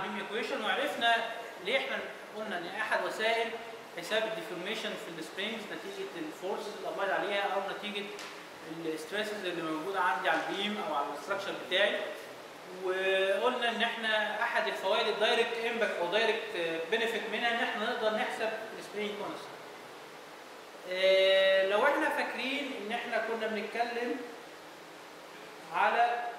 بيم ايكويشن وعرفنا ليه احنا قلنا ان احد وسائل حساب الديفورميشن في السبرينجز نتيجه الفورسز اللي ابلايد عليها او نتيجه الستريسز اللي موجوده عندي على البيم او على الاستراكشر بتاعي وقلنا ان احنا احد الفوائد الدايركت امباكت او دايركت بنفيت منها ان احنا نقدر نحسب السبرينج كونستنت آه، لو احنا فاكرين ان احنا كنا بنتكلم على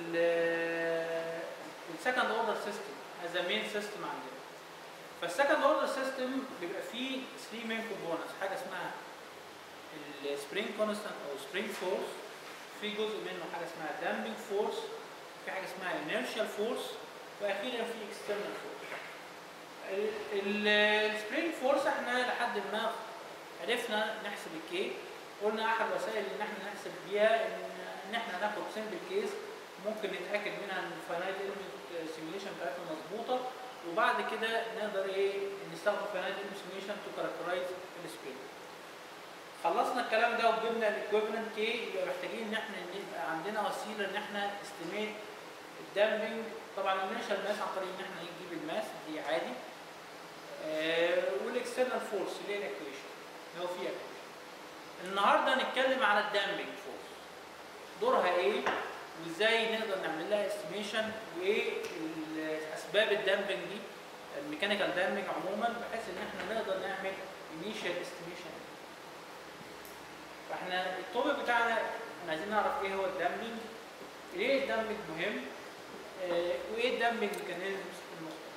السكند اوردر سيستم از مين سيستم عندنا فالسكند اوردر سيستم بيبقى فيه 3 مين كومبوننتس حاجه اسمها السبرينج كونستانت او سبرينج فورس في جزء منه حاجه اسمها دامبنج فورس في حاجه اسمها انيرشال فورس واخيرا في اكسترنال فورس السبرينج فورس احنا لحد ما عرفنا نحسب الكي قلنا احد وسائل ان احنا نحسب بيها ان ان احنا ناخد سمبل كيس ممكن نتاكد منها ان الفاينايت ايلمنت سيميوليشن بتاعتنا مظبوطه وبعد كده نقدر ايه نستخدم فاينايت ايلمنت سيميوليشن تو كاركترايز السبرينج خلصنا الكلام ده وجبنا الايكويفالنت كي يبقى محتاجين ان احنا يبقى عندنا وسيله ان احنا استيميت الدامبنج طبعا الانيشال ماس عن طريق ان احنا نجيب الماس دي عادي آه والاكسترنال فورس اللي هي الاكويشن اللي هو فيها اكويشن النهارده هنتكلم على الدامبنج فورس دورها ايه وازاي نقدر نعمل لها استيميشن وايه اسباب الدامبنج دي الميكانيكال دامبنج عموما بحيث ان احنا نقدر نعمل انيشال استيميشن فاحنا التوبيك بتاعنا احنا عايزين نعرف ايه هو الدامبنج ليه الدامبنج مهم اه وايه الدامبنج ميكانيزمز المختلفه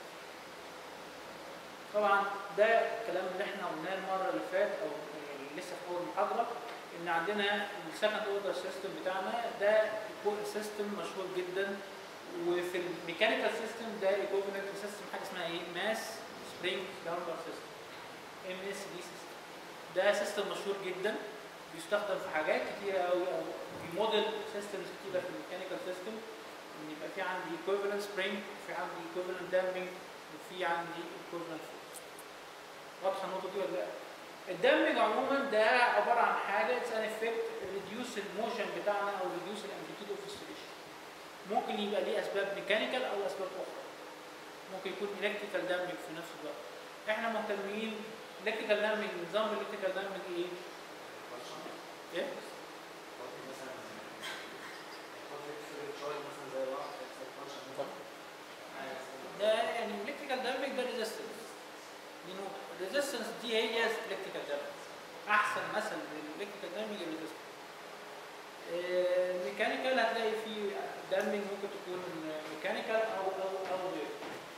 طبعا ده الكلام اللي احنا قلناه المره اللي فاتت او يعني لسه في اول محاضره ان عندنا السكند اوردر سيستم بتاعنا ده سيستم مشهور جدا وفي الميكانيكال سيستم ده ايكوفالنت سيستم حاجه اسمها ايه ماس سبرينج دامبر سيستم ام اس دي سيستم ده سيستم مشهور جدا بيستخدم في حاجات كتيره قوي او في موديل سيستمز كتيره في الميكانيكال سيستم ان يبقى في عندي ايكوفالنت سبرينج وفي عندي ايكوفالنت دامبنج وفي عندي ايكوفالنت فورس واضحه النقطه دي ولا لا؟ الدامبنج عموما ده عباره عن حاجه اتس ان افكت ريديوس الموشن بتاعنا او ريديوس الامبليتيود اوف السوليوشن ممكن يبقى ليه اسباب ميكانيكال او اسباب اخرى ممكن يكون الكتريكال دامبنج في نفس الوقت احنا مهتمين الكتريكال دامبنج نظام الكتريكال دامبنج ايه؟ ايه؟ ده يعني الكتريكال دامبنج ده ريزيستنس دي نقطه الريزيستنس دي هي الكتريكال دامبنج احسن مثل للالكتريكال دامبنج الريزيستنس ميكانيكال هتلاقي في دامبنج ممكن تكون ميكانيكال او او او غيره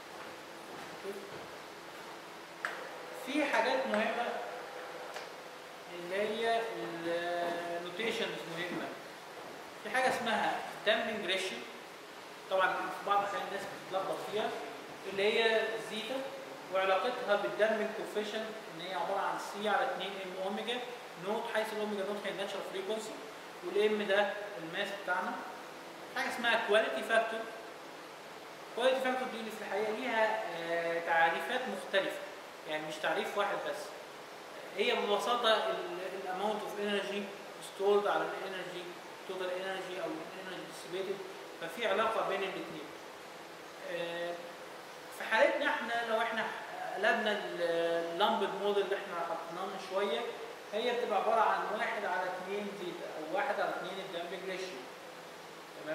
في حاجات مهمه اللي هي النوتيشنز مهمه في حاجه اسمها دامبنج ريشيو طبعا في بعض الاحيان الناس بتتلخبط فيها اللي هي زيتا وعلاقتها بالدامبنج كوفيشنت ان هي عباره عن سي على 2 ام اوميجا نوت حيث الاوميجا نوت هي الناتشرال فريكونسي والام ده الماس بتاعنا حاجه اسمها كواليتي فاكتور كواليتي فاكتور دي اللي في الحقيقه ليها آه تعريفات مختلفه يعني مش تعريف واحد بس هي ببساطه الاماونت اوف انرجي ستورد على الانرجي توتال انرجي او الانرجي ديسيبيتد ففي علاقه بين الاثنين آه في حالتنا احنا لو احنا قلبنا اللامبد موديل اللي احنا حطيناه من شويه هي بتبقى عباره عن واحد على اثنين زيتا او واحد على اثنين الدامبنج ريشيو تمام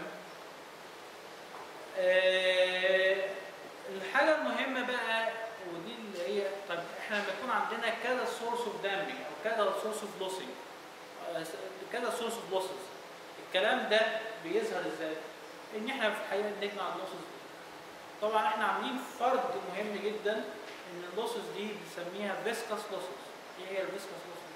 آه الحاجه المهمه بقى ودي اللي هي طب احنا لما يكون عندنا كذا سورس اوف دامبنج او كذا سورس اوف لوسنج كذا سورس اوف لوسز الكلام ده بيظهر ازاي؟ ان احنا في الحقيقه بنجمع اللوسز دي طبعا احنا عاملين فرض مهم جدا ان اللوسز دي بنسميها فيسكاس لوسز ايه هي الفيسكاس لوسز؟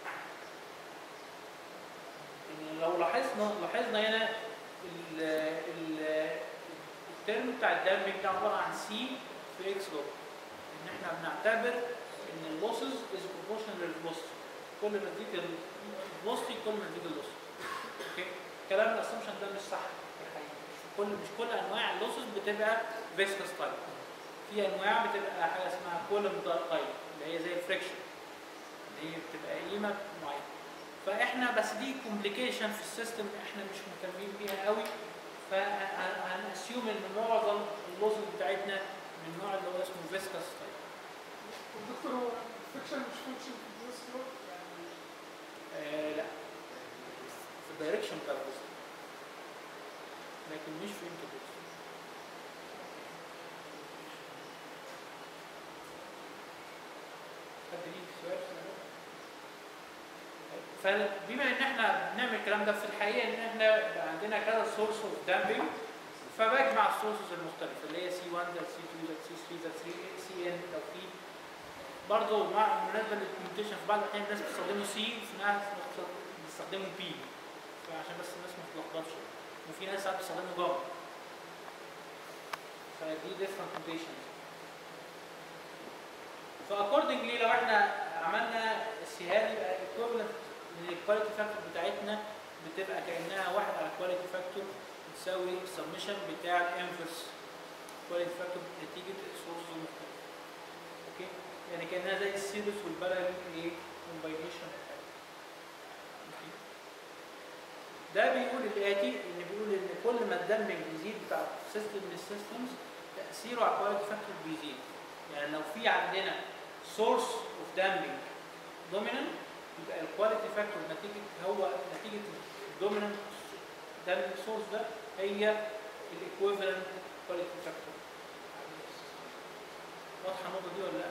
ان لو لاحظنا لاحظنا هنا ال ال الترم بتاع الدامبنج ده عباره عن سي في اكس لوج ان احنا بنعتبر ان اللوسز از بروبورشنال للفلوسيتي كل ما تزيد الفلوسيتي كل ما تزيد اللوسز اوكي كلام الاسامبشن ده مش صح في الحقيقه مش كل مش كل انواع اللوسز بتبقى فيسكس تايب في انواع بتبقى حاجه اسمها كولم تايب اللي هي زي الفريكشن اللي هي بتبقى قيمه معينه فاحنا بس دي كومبليكيشن في السيستم احنا مش مهتمين بيها قوي فهنأسيوم ان معظم اللوسز بتاعتنا من النوع اللي هو اسمه فيسكاس تايب والدكتور هو الفكشن مش فانكشن في الديسك فلو يعني آه لا في الدايركشن بتاع الفيسكاس لكن مش في انترفيس حد ليه سؤال في الموضوع؟ فبما ان احنا بنعمل الكلام ده في الحقيقه ان احنا بقى عندنا كذا سورس اوف دامبنج فبجمع السورسز المختلفه اللي هي سي 1 زائد سي 2 زائد سي 3 زائد 3 سي ان لو في برضه مع بالنسبه للكوميونيكيشن في بعض الاحيان الناس بيستخدموا سي وفي ناس بيستخدموا بي فعشان بس الناس ما تتلخبطش وفي ناس ساعات بيستخدموا جاما فدي different notations فاكوردنجلي لو احنا عملنا السهال يبقى equivalent للكواليتي فاكتور بتاعتنا بتبقى كانها واحد على الكواليتي فاكتور بتساوي السمشن بتاع الانفرس كواليتي فاكتور نتيجه السورس المختلفه اوكي يعني كانها زي السيريس والباراليل ايه كومباينيشن ده بيقول الاتي ان بيقول ان كل ما الدمج يزيد بتاع سيستم من السيستمز تاثيره على الكواليتي فاكتور بيزيد يعني لو في عندنا سورس اوف دامبنج دومينانت يبقى الكواليتي فاكتور نتيجه هو نتيجه الدومينانت دامبنج سورس ده هي الايكويفالنت كواليتي فاكتور واضحه النقطه دي ولا لا؟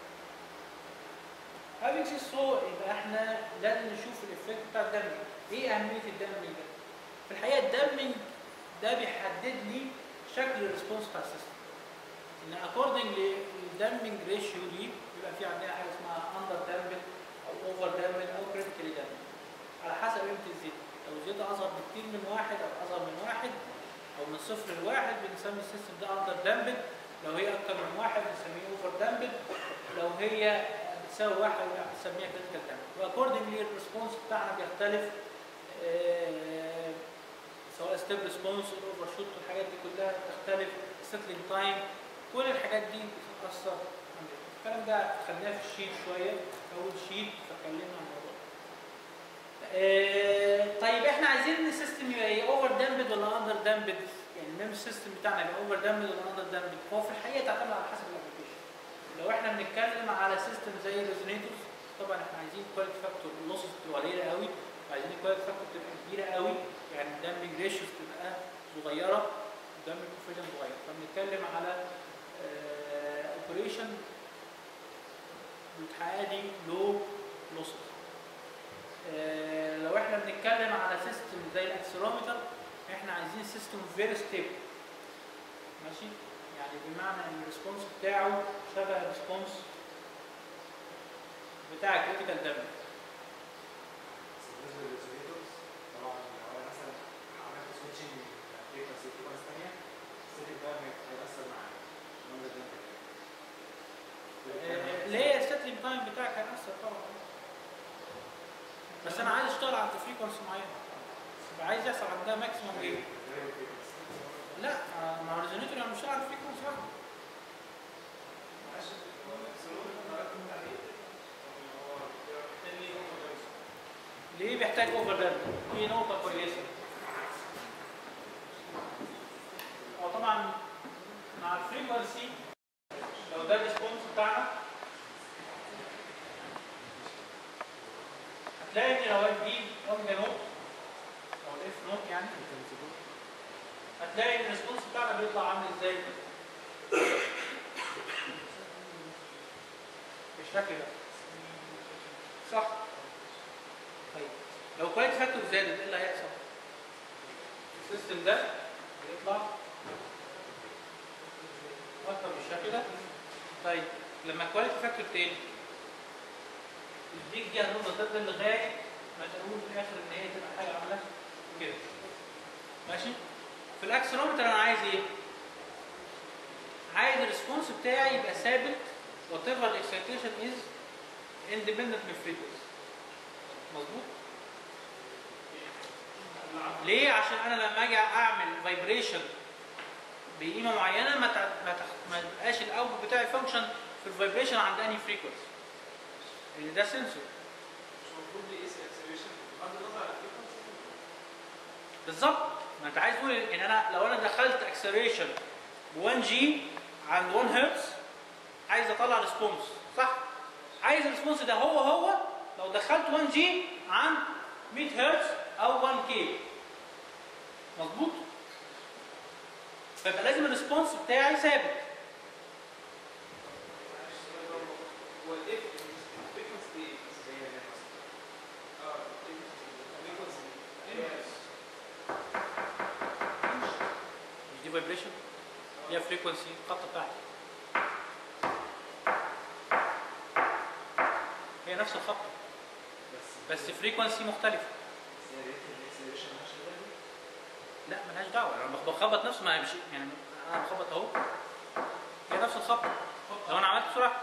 having said so يبقى احنا لازم نشوف الايفكت بتاع الدمج ايه اهميه الدمج ده؟ في الحقيقه الدمج ده بيحدد لي شكل الريسبونس بتاع السيستم ان اكوردنج للدمج ريشيو دي يبقى في عندنا حاجه اسمها اندر دامبل او اوفر دامبل او كريتيكالي دامبل على حسب قيمه الزيت لو الزيت اصغر بكتير من واحد او اصغر من واحد او من صفر لواحد بنسمي السيستم ده اندر دامبل لو هي اكتر من واحد بنسميه اوفر دامبل لو هي بتساوي واحد بنسميها كريتيكال دامبل واكوردنجلي الريسبونس بتاعنا بيختلف آه، سواء ستيب ريسبونس الاوفر شوت والحاجات دي كلها بتختلف سيتلينج تايم كل الحاجات دي بتتاثر عندنا الكلام ده خدناه في الشيت شويه اول شيت فاتكلمنا عن الموضوع آه، طيب احنا عايزين السيستم يبقى ايه اوفر دامبد ولا اندر دامبد يعني الميم سيستم بتاعنا يبقى اوفر دامبد ولا اندر دامبد هو في الحقيقه تعتمد على حسب الابلكيشن لو احنا بنتكلم على سيستم زي الريزونيتورز طبعا احنا عايزين كواليتي فاكتور اللوسز تبقى قليله قوي وعايزين الكواليتي فاكتور تبقى كبيره قوي يعني الدامبنج ريشيوز تبقى صغيره والدامبنج كوفيشن صغير فبنتكلم على اوبريشن بتحقق لي لو لوسز لو احنا بنتكلم على سيستم زي الاكسلرومتر احنا عايزين سيستم فيري ستيبل ماشي يعني بمعنى ان الريسبونس بتاعه شبه الريسبونس بتاع الكريتيكال دامج بالنسبه للريزونيتورز طبعا لو انا مثلا عملت سويتشنج فريكونسي فريكونسي ثانيه السيتنج ده هيأثر معايا عشان ده اللي هي السيتلينج تايم بتاعك هيأثر طبعا بس انا عايز اشتغل عند فريكونسي معينه يبقى عايز يحصل عندها ماكسيموم ايه؟ لا آه، ما هو ريزونيتور انا مش هعرف فريكونسي واحده ليه بيحتاج اوفر دامج؟ دي نقطة كويسة. هو طبعا مع الفريكونسي لو ده الريسبونس بتاعنا هتلاقي ان لو دي اوميجا نوت او الاف نوت يعني هتلاقي ان الريسبونس بتاعنا بيطلع عامل ازاي؟ بالشكل ده. صح؟ طيب لو كواليتي فاكتور زادت ايه اللي هيحصل؟ السيستم ده بيطلع اكتر بالشكل ده طيب لما الكواليتي فاكتور تقل البيك دي هتفضل تفضل لغايه ما تقول في الاخر ان هي تبقى حاجه عامله كده ماشي؟ في الاكسلرومتر انا عايز ايه؟ عايز الريسبونس بتاعي يبقى ثابت وات ايفر الاكسيتيشن از اندبندنت من فريكونسي مظبوط؟ ليه؟ عشان انا لما اجي اعمل فايبريشن بقيمه معينه ما تع... ما, تخ... ما يبقاش الاوتبوت بتاعي فانكشن في الفايبريشن عند انهي فريكونسي اللي ده سنسور مش المفروض يقيس الاكسلريشن بغض النظر عن الفريكونسي بالظبط ما انت عايز تقول ان انا لو انا دخلت اكسلريشن ب 1 جي عند 1 هرتز عايز اطلع ريسبونس صح عايز الريسبونس ده هو هو لو دخلت 1 جي عن 100 هرتز او 1 كي مظبوط فيبقى لازم الريسبونس بتاعي ثابت هو الاف الفريكونسي ايه؟ زي ما هي مثلا. اه الفريكونسي مش دي فايبريشن هي فريكونسي الخط بتاعتي هي نفس الخط بس بس فريكونسي مختلفه بس هي ريت الاكسلريشن مالهاش علاقة بيه. لا ملهاش دعوه انا بخبط نفسه ما يمشي يعني انا بخبط اهو هي نفس الخبطه لو انا عملت بسرعه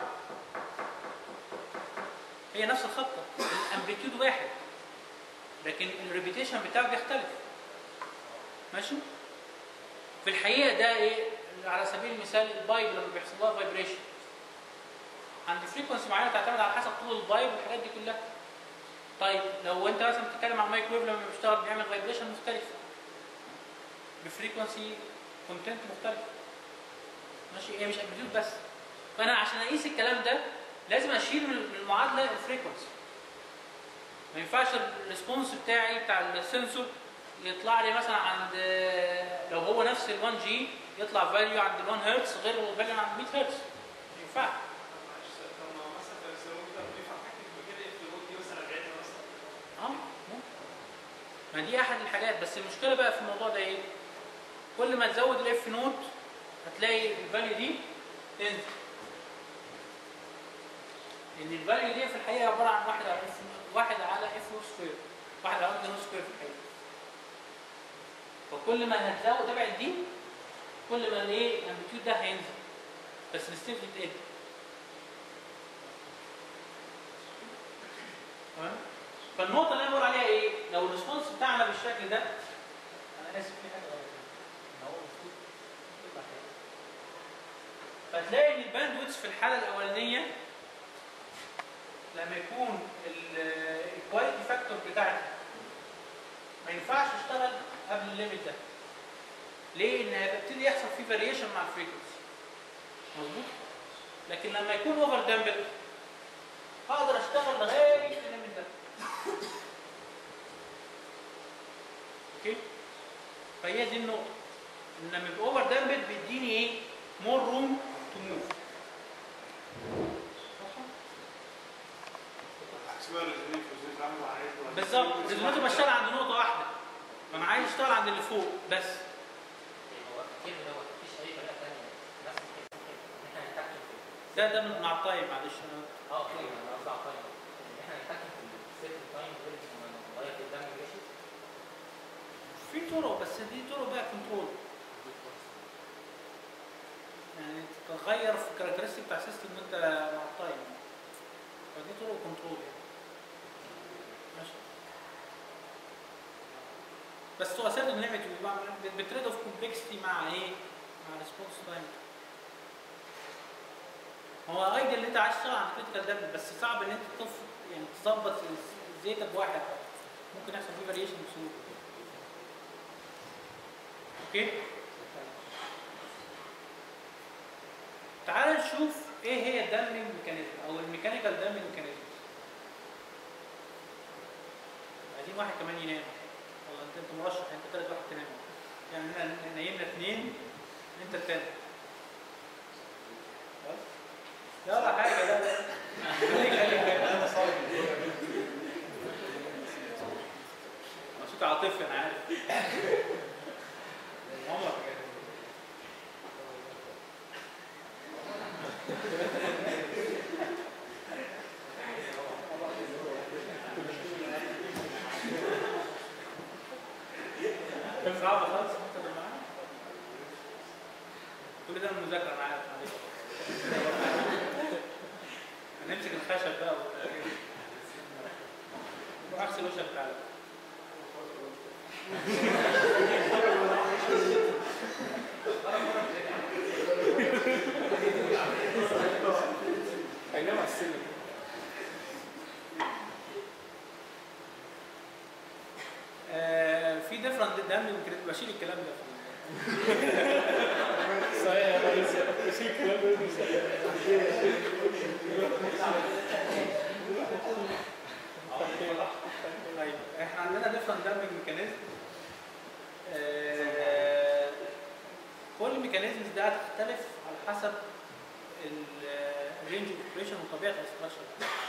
هي نفس الخبطه الامبليتيود واحد لكن الريبيتيشن بتاعه بيختلف ماشي في الحقيقه ده ايه على سبيل المثال البايب لما بيحصل لها فايبريشن عند فريكونسي معينه تعتمد على حسب طول البايب والحاجات دي كلها طيب لو انت مثلا بتتكلم عن مايكرويف لما بيشتغل بيعمل فايبريشن مختلف بفريكونسي كونتنت مختلف ماشي هي مش امبليتيود بس فانا عشان اقيس الكلام ده لازم اشيل من من المعادله الفريكونسي ما ينفعش الريسبونس بتاعي بتاع السنسور يطلع لي مثلا عند لو هو نفس ال 1 جي يطلع فاليو عند ال 1 هرتز غير الفاليو عند 100 هرتز ما ينفعش معلش طب ما هو مثلا في السيراميك ده بينفع حاجه كده اف لود دي مثلا بعيدها مثلا اه ممكن ما دي احد الحاجات بس المشكله بقى في الموضوع ده ايه كل ما تزود الاف نوت هتلاقي الفاليو دي تنزل لان الفاليو دي في الحقيقه عباره عن واحد على اف واحد على اف نوت سكوير واحد على 1 نوت سكوير في الحقيقه فكل ما هتزود تبعد دي كل ما الايه الامبليتيود ده هينزل بس الستيفني تقل تمام فالنقطة اللي أنا بقول عليها إيه؟ لو الريسبونس بتاعنا بالشكل ده أنا آسف في حاجة غلط هنا. هو المفروض يطلع كده. فتلاقي إن الباندويتس في الحالة الأولانية لما يكون الكواليتي فاكتور بتاعتي ما ينفعش اشتغل قبل الليميت ده. ليه؟ إن هيبتدي يحصل فيه فاريشن مع الفريكونسي. مظبوط؟ لكن لما يكون اوفر دامبل هقدر اشتغل لغايه الليميت ده. اوكي فهي دي النقطه ان لما يبقى اوفر دامبد بيديني ايه مور روم تو موف عكس بقى الريزونيت والريزونيت عامله عايز بالظبط الريزونيتور بشتغل عند نقطه واحده فانا عايز اشتغل عند اللي فوق بس هو الترم دوت مفيش اي طريقه ثانيه نفس الكلام ان احنا نتحكم في ده ده من- مع الطيب معلش انا اه اوكي انا قصدي على التايم ان احنا نتحكم في السيت تايم غير نغير في الدم ريشيو في طرق بس دي طرق بقى كنترول يعني تغير في الكاركترستيك بتاع السيستم وانت مع الطيب فدي طرق كنترول يعني ماشي بس تو اسيرتن ليميت بتريد اوف كومبلكسيتي مع ايه؟ مع ريسبونس تايم هو ايديال اللي انت عايز تشتغل على كريتيكال دامج بس صعب ان انت تف يعني تظبط الزيتا بواحد ممكن يحصل فيه فاريشن بسهوله اوكي تعال نشوف ايه هي الدامبنج ميكانيزم او الميكانيكال دامبنج ميكانيزم عايزين واحد كمان ينام والله انت انت مرشح انت تالت واحد تنام يعني احنا نايمنا اثنين انت التالت خلاص؟ يلا حاجه لا لا خليك خليك انا صايم صوت عاطفي انا عارف عمر كان صعب خالص انت اللي معانا كل ده من المذاكره انا عارف معلش هنمسك الخشب بقى روح اغسل وشك تعالى هينام على السلم آه في ديفرنت دم يمكن بشيل الكلام ده صحيح يا ريس بشيل ميكانيزمز ده هتختلف على حسب الرينج اوف اوبريشن وطبيعه الاستراكشر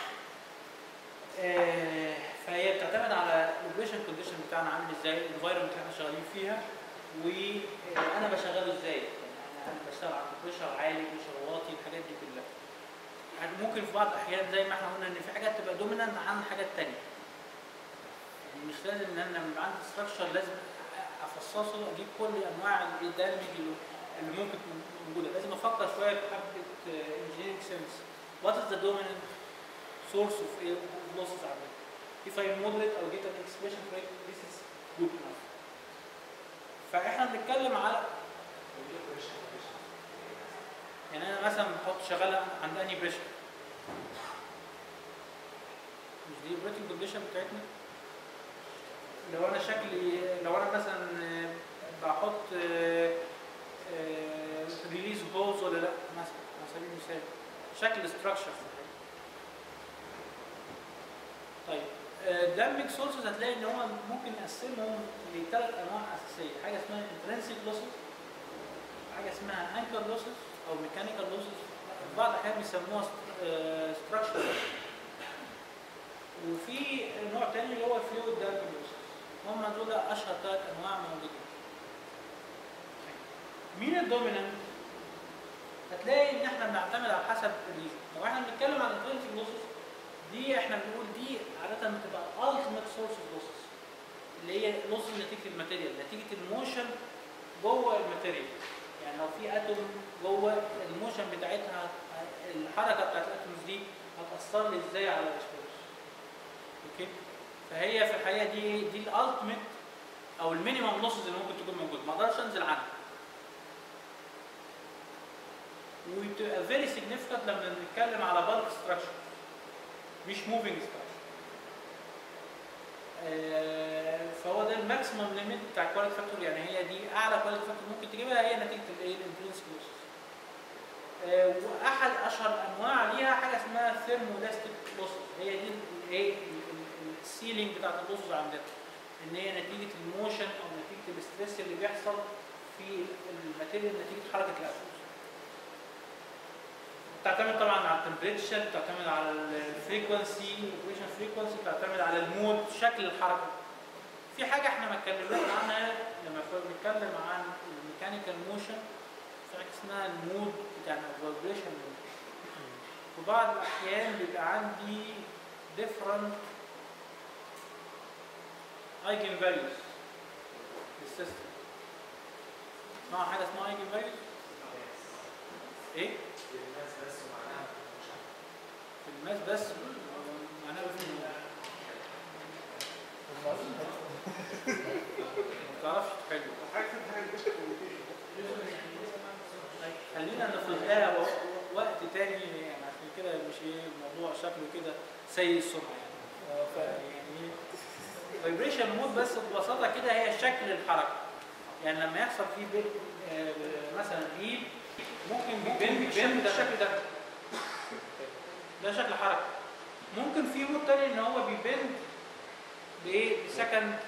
فهي بتعتمد على الاوبريشن كونديشن بتاعنا عامل ازاي الانفايرمنت اللي احنا شغالين فيها وانا بشغله ازاي يعني انا بشتغل على بريشر عالي بريشر واطي الحاجات دي كلها يعني ممكن في بعض الاحيان زي ما احنا قلنا ان في حاجات تبقى دومينانت عن حاجات تانية يعني مش لازم ان انا لما يبقى عندي ستراكشر لازم افصصه اجيب كل انواع الدامج اللي اللي ممكن تكون موجوده لازم افكر شويه في حبه انجينيرنج سنس وات از ذا دومينانت source of air losses عندنا if I model it or get an expression for it this is good enough فاحنا بنتكلم على يعني انا مثلا بحط شغاله عند اني بريشر مش دي الاوبريتنج كونديشن بتاعتنا لو انا شكلي لو انا مثلا آه، بحط ريليز هولز ولا لا مثلا على سبيل المثال شكل ستراكشر طيب دامج سورسز هتلاقي ان هو ممكن نقسمهم لثلاث انواع اساسيه حاجه اسمها انترنسيك لوسز حاجه اسمها انكر لوسز او ميكانيكال لوسز في بعض الاحيان بيسموها ستراكشر وفي نوع تاني اللي هو الفلويد دامج لوسز هم دول اشهر ثلاث انواع موجودين مين الدومينانت هتلاقي ان احنا بنعتمد على حسب الريزن لو احنا بنتكلم عن الانترنسيك لوسز دي احنا بنقول دي عاده بتبقى ultimate source of losses اللي هي لوسز نتيجه الماتيريال نتيجه الموشن جوه الماتيريال يعني لو في اتوم جوه الموشن بتاعتها الحركه بتاعت الاتومز دي هتاثر لي ازاي على الريسبونس اوكي فهي في الحقيقه دي دي الالتيميت او المينيمم لوسز اللي ممكن تكون موجود ما اقدرش انزل عنها وبتبقى فيري سيجنيفيكانت لما بنتكلم على بالك ستراكشر مش موفينج ستراكشر فهو ده الماكسيمم ليميت بتاع الكواليتي فاكتور يعني هي دي اعلى كواليتي فاكتور ممكن تجيبها هي نتيجه الايه الانترنسك لوسز واحد اشهر الانواع ليها حاجه اسمها ثيرمولاستيك لوسز هي دي الايه السيلينج بتاعت اللوسز عندنا ان هي نتيجه الموشن او نتيجه الاستريس اللي بيحصل في الماتيريال نتيجه حركه الاتومز بتعتمد طبعا على التمبريتشر بتعتمد على الفريكونسي الاوبريشن فريكونسي بتعتمد على المود شكل الحركه في حاجه احنا ما اتكلمناش عنها لما كنا بنتكلم عن الميكانيكال موشن في حاجه اسمها المود بتاع الفايبريشن مود في بعض الاحيان بيبقى عندي different ايجن فاليوز للسيستم اسمها حاجه اسمها ايجن فاليوز ايه الناس بس ومعناها مش عارف. في الماس بس معناها في ما تعرفش تحله حاجه حاجه جبت خلينا ناخد لها و- وقت تاني يعني عشان كده مش ايه الموضوع شكله كده سيء السمعه يعني آه، ف يعني فايبريشن مود بس ببساطه كده هي شكل الحركه يعني لما يحصل فيه بيل آه، مثلا ايد ممكن بيبان بيبان بالشكل ده ده شكل حركه ممكن في مود تاني ان هو بيبان بايه بسكند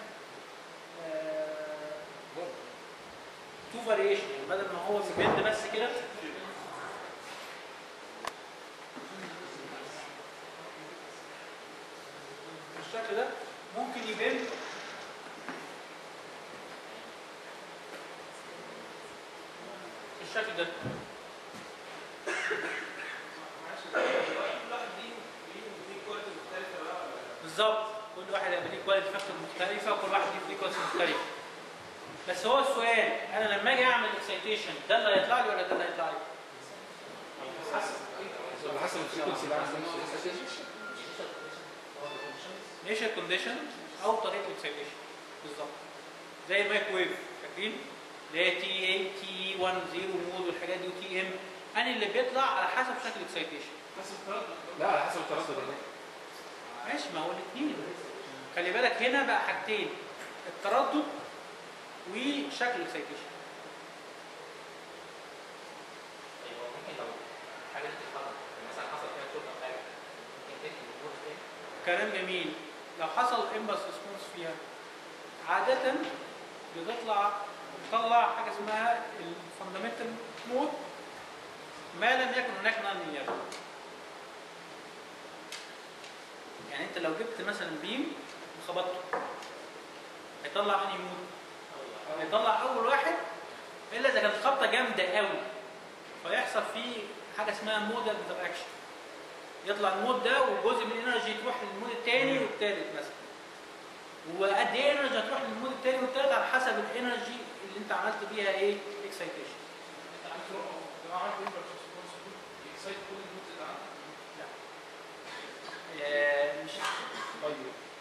تو فاريشن يعني بدل ما هو بيبند بس كده بالشكل ده ممكن يبند بالشكل ده معلش كل واحد ليه ليه ليه كواليتي مختلفه بقى ولا بالظبط كل واحد هيبقى ليه كواليتي فاكتور مختلفه وكل واحد ليه فريكونسي مختلفه بس هو السؤال انا لما اجي اعمل اكسيتيشن ده اللي هيطلع لي ولا ده اللي هيطلع لي؟ على حسب الفريكونسي اللي عايز نيشر كونديشن او طريقه الاكسيتيشن بالظبط زي المايكرويف فاكرين؟ اللي هي تي اي تي 1 0 مود والحاجات دي وتي ام انهي اللي بيطلع على حسب شكل الاكسيتيشن بس التردد لا على حسب التردد هناك ماشي ما هو الاثنين خلي بالك هنا بقى حاجتين التردد وشكل الاكسيتيشن ايوه ممكن لو حاجه تتحرك مثلا حصل فيها شوط او حاجه ممكن تدي الجمهور تاني كلام جميل لو حصل امبلس ريسبونس فيها عادة بتطلع بتطلع حاجه اسمها الفاندامنتال مود ما لم يكن هناك نون لينير يعني انت لو جبت مثلا بيم وخبطته هيطلع انهي مود؟ هيطلع اول واحد الا اذا كانت خبطه جامده قوي فيحصل فيه حاجه اسمها مودال انتراكشن يطلع المود ده وجزء من الانرجي تروح للمود الثاني والثالث مثلا وقد ايه انرجي هتروح للمود الثاني والثالث على حسب الانرجي اللي انت عملت بيها ايه اكسايتيشن مش طيب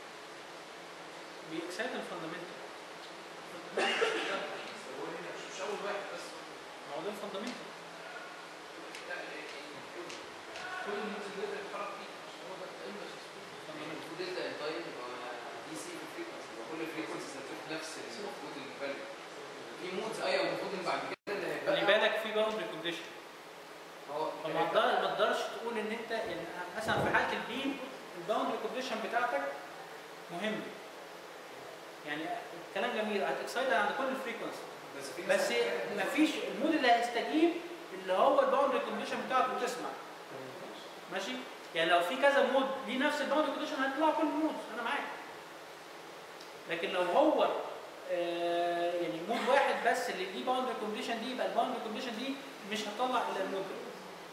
بيكسايت الفاندامنتال مش اول واحد بس ما هو ده الفاندامنتال لا كل الموت اللي يقدر يتحرك فيه عشان هو ده الامبلس المفروض يبدا التايم يبقى دي سي في فريكونسي يبقى كل فريكونسي هتشوف نفس المفروض الفاليو في مودز ايوه المفروض ان بعد كده اللي خلي هيبقى بالك في باوندري كونديشن هو فما تقدر- ما تقدرش تقول ان انت يعني مثلا في حاله البيم الباوندري كونديشن بتاعتك مهمه يعني الكلام جميل هتكسايد عند كل الفريكونسي بس في بس مفيش المود اللي هيستجيب اللي هو الباوندري كونديشن بتاعته وتسمع ماشي يعني لو في كذا مود ليه نفس الباوندري كونديشن هيطلع كل المود انا معاك لكن لو هو آه يعني مود واحد بس اللي ليه باوندري كونديشن دي يبقى الباوندري كونديشن دي مش هتطلع الا المود ده.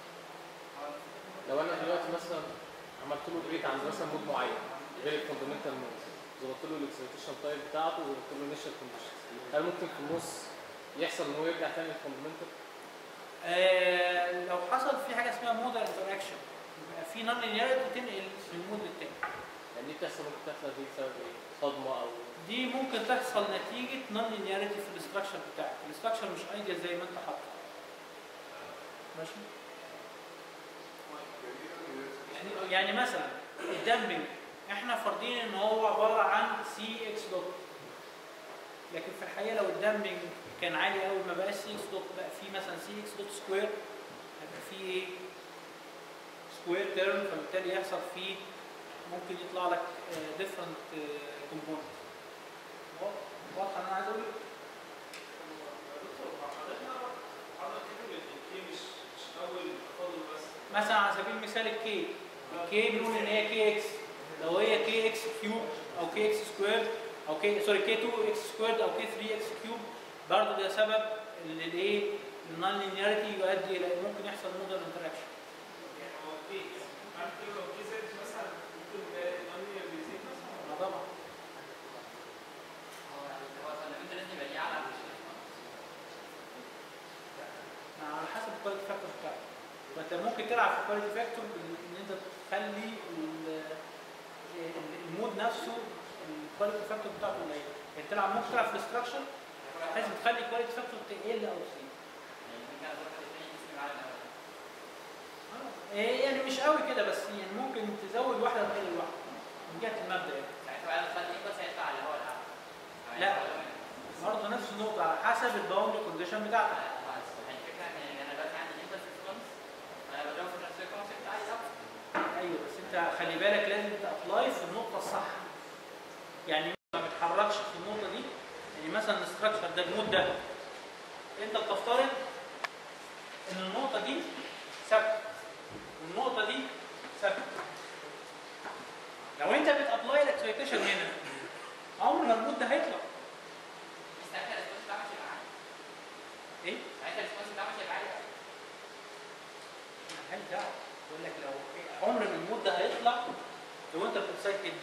لو انا دلوقتي مثلا عملت له بريك عند مثلا مود معين غير الفاندمنتال مود ظبطت له الاكسيتيشن تايب بتاعته وظبطت له الانيشال كونديشن هل ممكن في النص يحصل ان هو يرجع تاني للفاندمنتال؟ آه لو حصل في حاجه اسمها مودال انتراكشن يبقى في نون لينياريتي تنقل من مود للتاني يعني دي بتحصل ممكن تحصل دي بسبب ايه؟ صدمه او دي ممكن تحصل نتيجه نون لينياريتي في الاستراكشر بتاعك الاستراكشر مش ايديال زي ما انت حاطه ماشي يعني مثلا الدمبنج احنا فارضين ان هو عباره عن سي اكس دوت لكن في الحقيقه لو الدمبنج كان عالي قوي ما بقاش سي اكس دوت بقى في مثلا سي اكس دوت سكوير هيبقى في ايه سكوير تيرم فبالتالي يحصل فيه ممكن يطلع لك ديفرنت كومبوننت واضحه انا عايز اقول إيه؟ مثلا على سبيل المثال الكي الكي بنقول ان هي كي اكس لو هي كي اكس كيوب او كي اكس سكوير او كي سوري كي 2 اكس سكوير او كي 3 اكس كيوب برضه ده سبب اللي الايه النون لينياريتي يؤدي الى ممكن يحصل مودر انتراكشن ما طبعا هو هو الفاندمنتال لازم يبقى ليه اعلى من ما على حسب الكواليتي فاكتور بتاعك فانت ممكن تلعب في الكواليتي فاكتور ان انت تخلي ال- ال- المود نفسه الكواليتي فاكتور بتاعته قليل يعني تلعب ممكن تلعب في الاستراكشر بحيث تخلي الكواليتي فاكتور تقل او تزيد يعني ممكن اظبط الثاني اسمي معاه الاول إيه يعني مش قوي كده بس يعني ممكن تزود واحده تقلل واحده من جهه المبدا يعني ساعتها بقى لو خد ايه بس هيطلع اللي هو الاعلى لا. برضه نفس النقطه على حسب الباوندري كونديشن بتاعتك الفكره ان انا دلوقتي عندي امبلس ريسبونس انا بضرب في نفس الريسبونس بتاعي الاول ايوه بس انت خلي بالك لازم تابلاي في النقطه الصح يعني ما بتحركش في النقطه دي يعني مثلا الاستراكشر ده المود ده انت بتفترض ان النقطه دي ثابته والنقطه دي ثابته لو انت بتابلاي الاكسبكتيشن هنا عمر ما المود ده هيطلع بس ساعتها الريسبونس بتاعه مش هيبقى عالي ايه؟ ساعتها الريسبونس بتاعه مش هيبقى عالي بقى. مالهاش دعوه بقول لك لو عمر ما المود ده هيطلع لو انت بتكسايت كده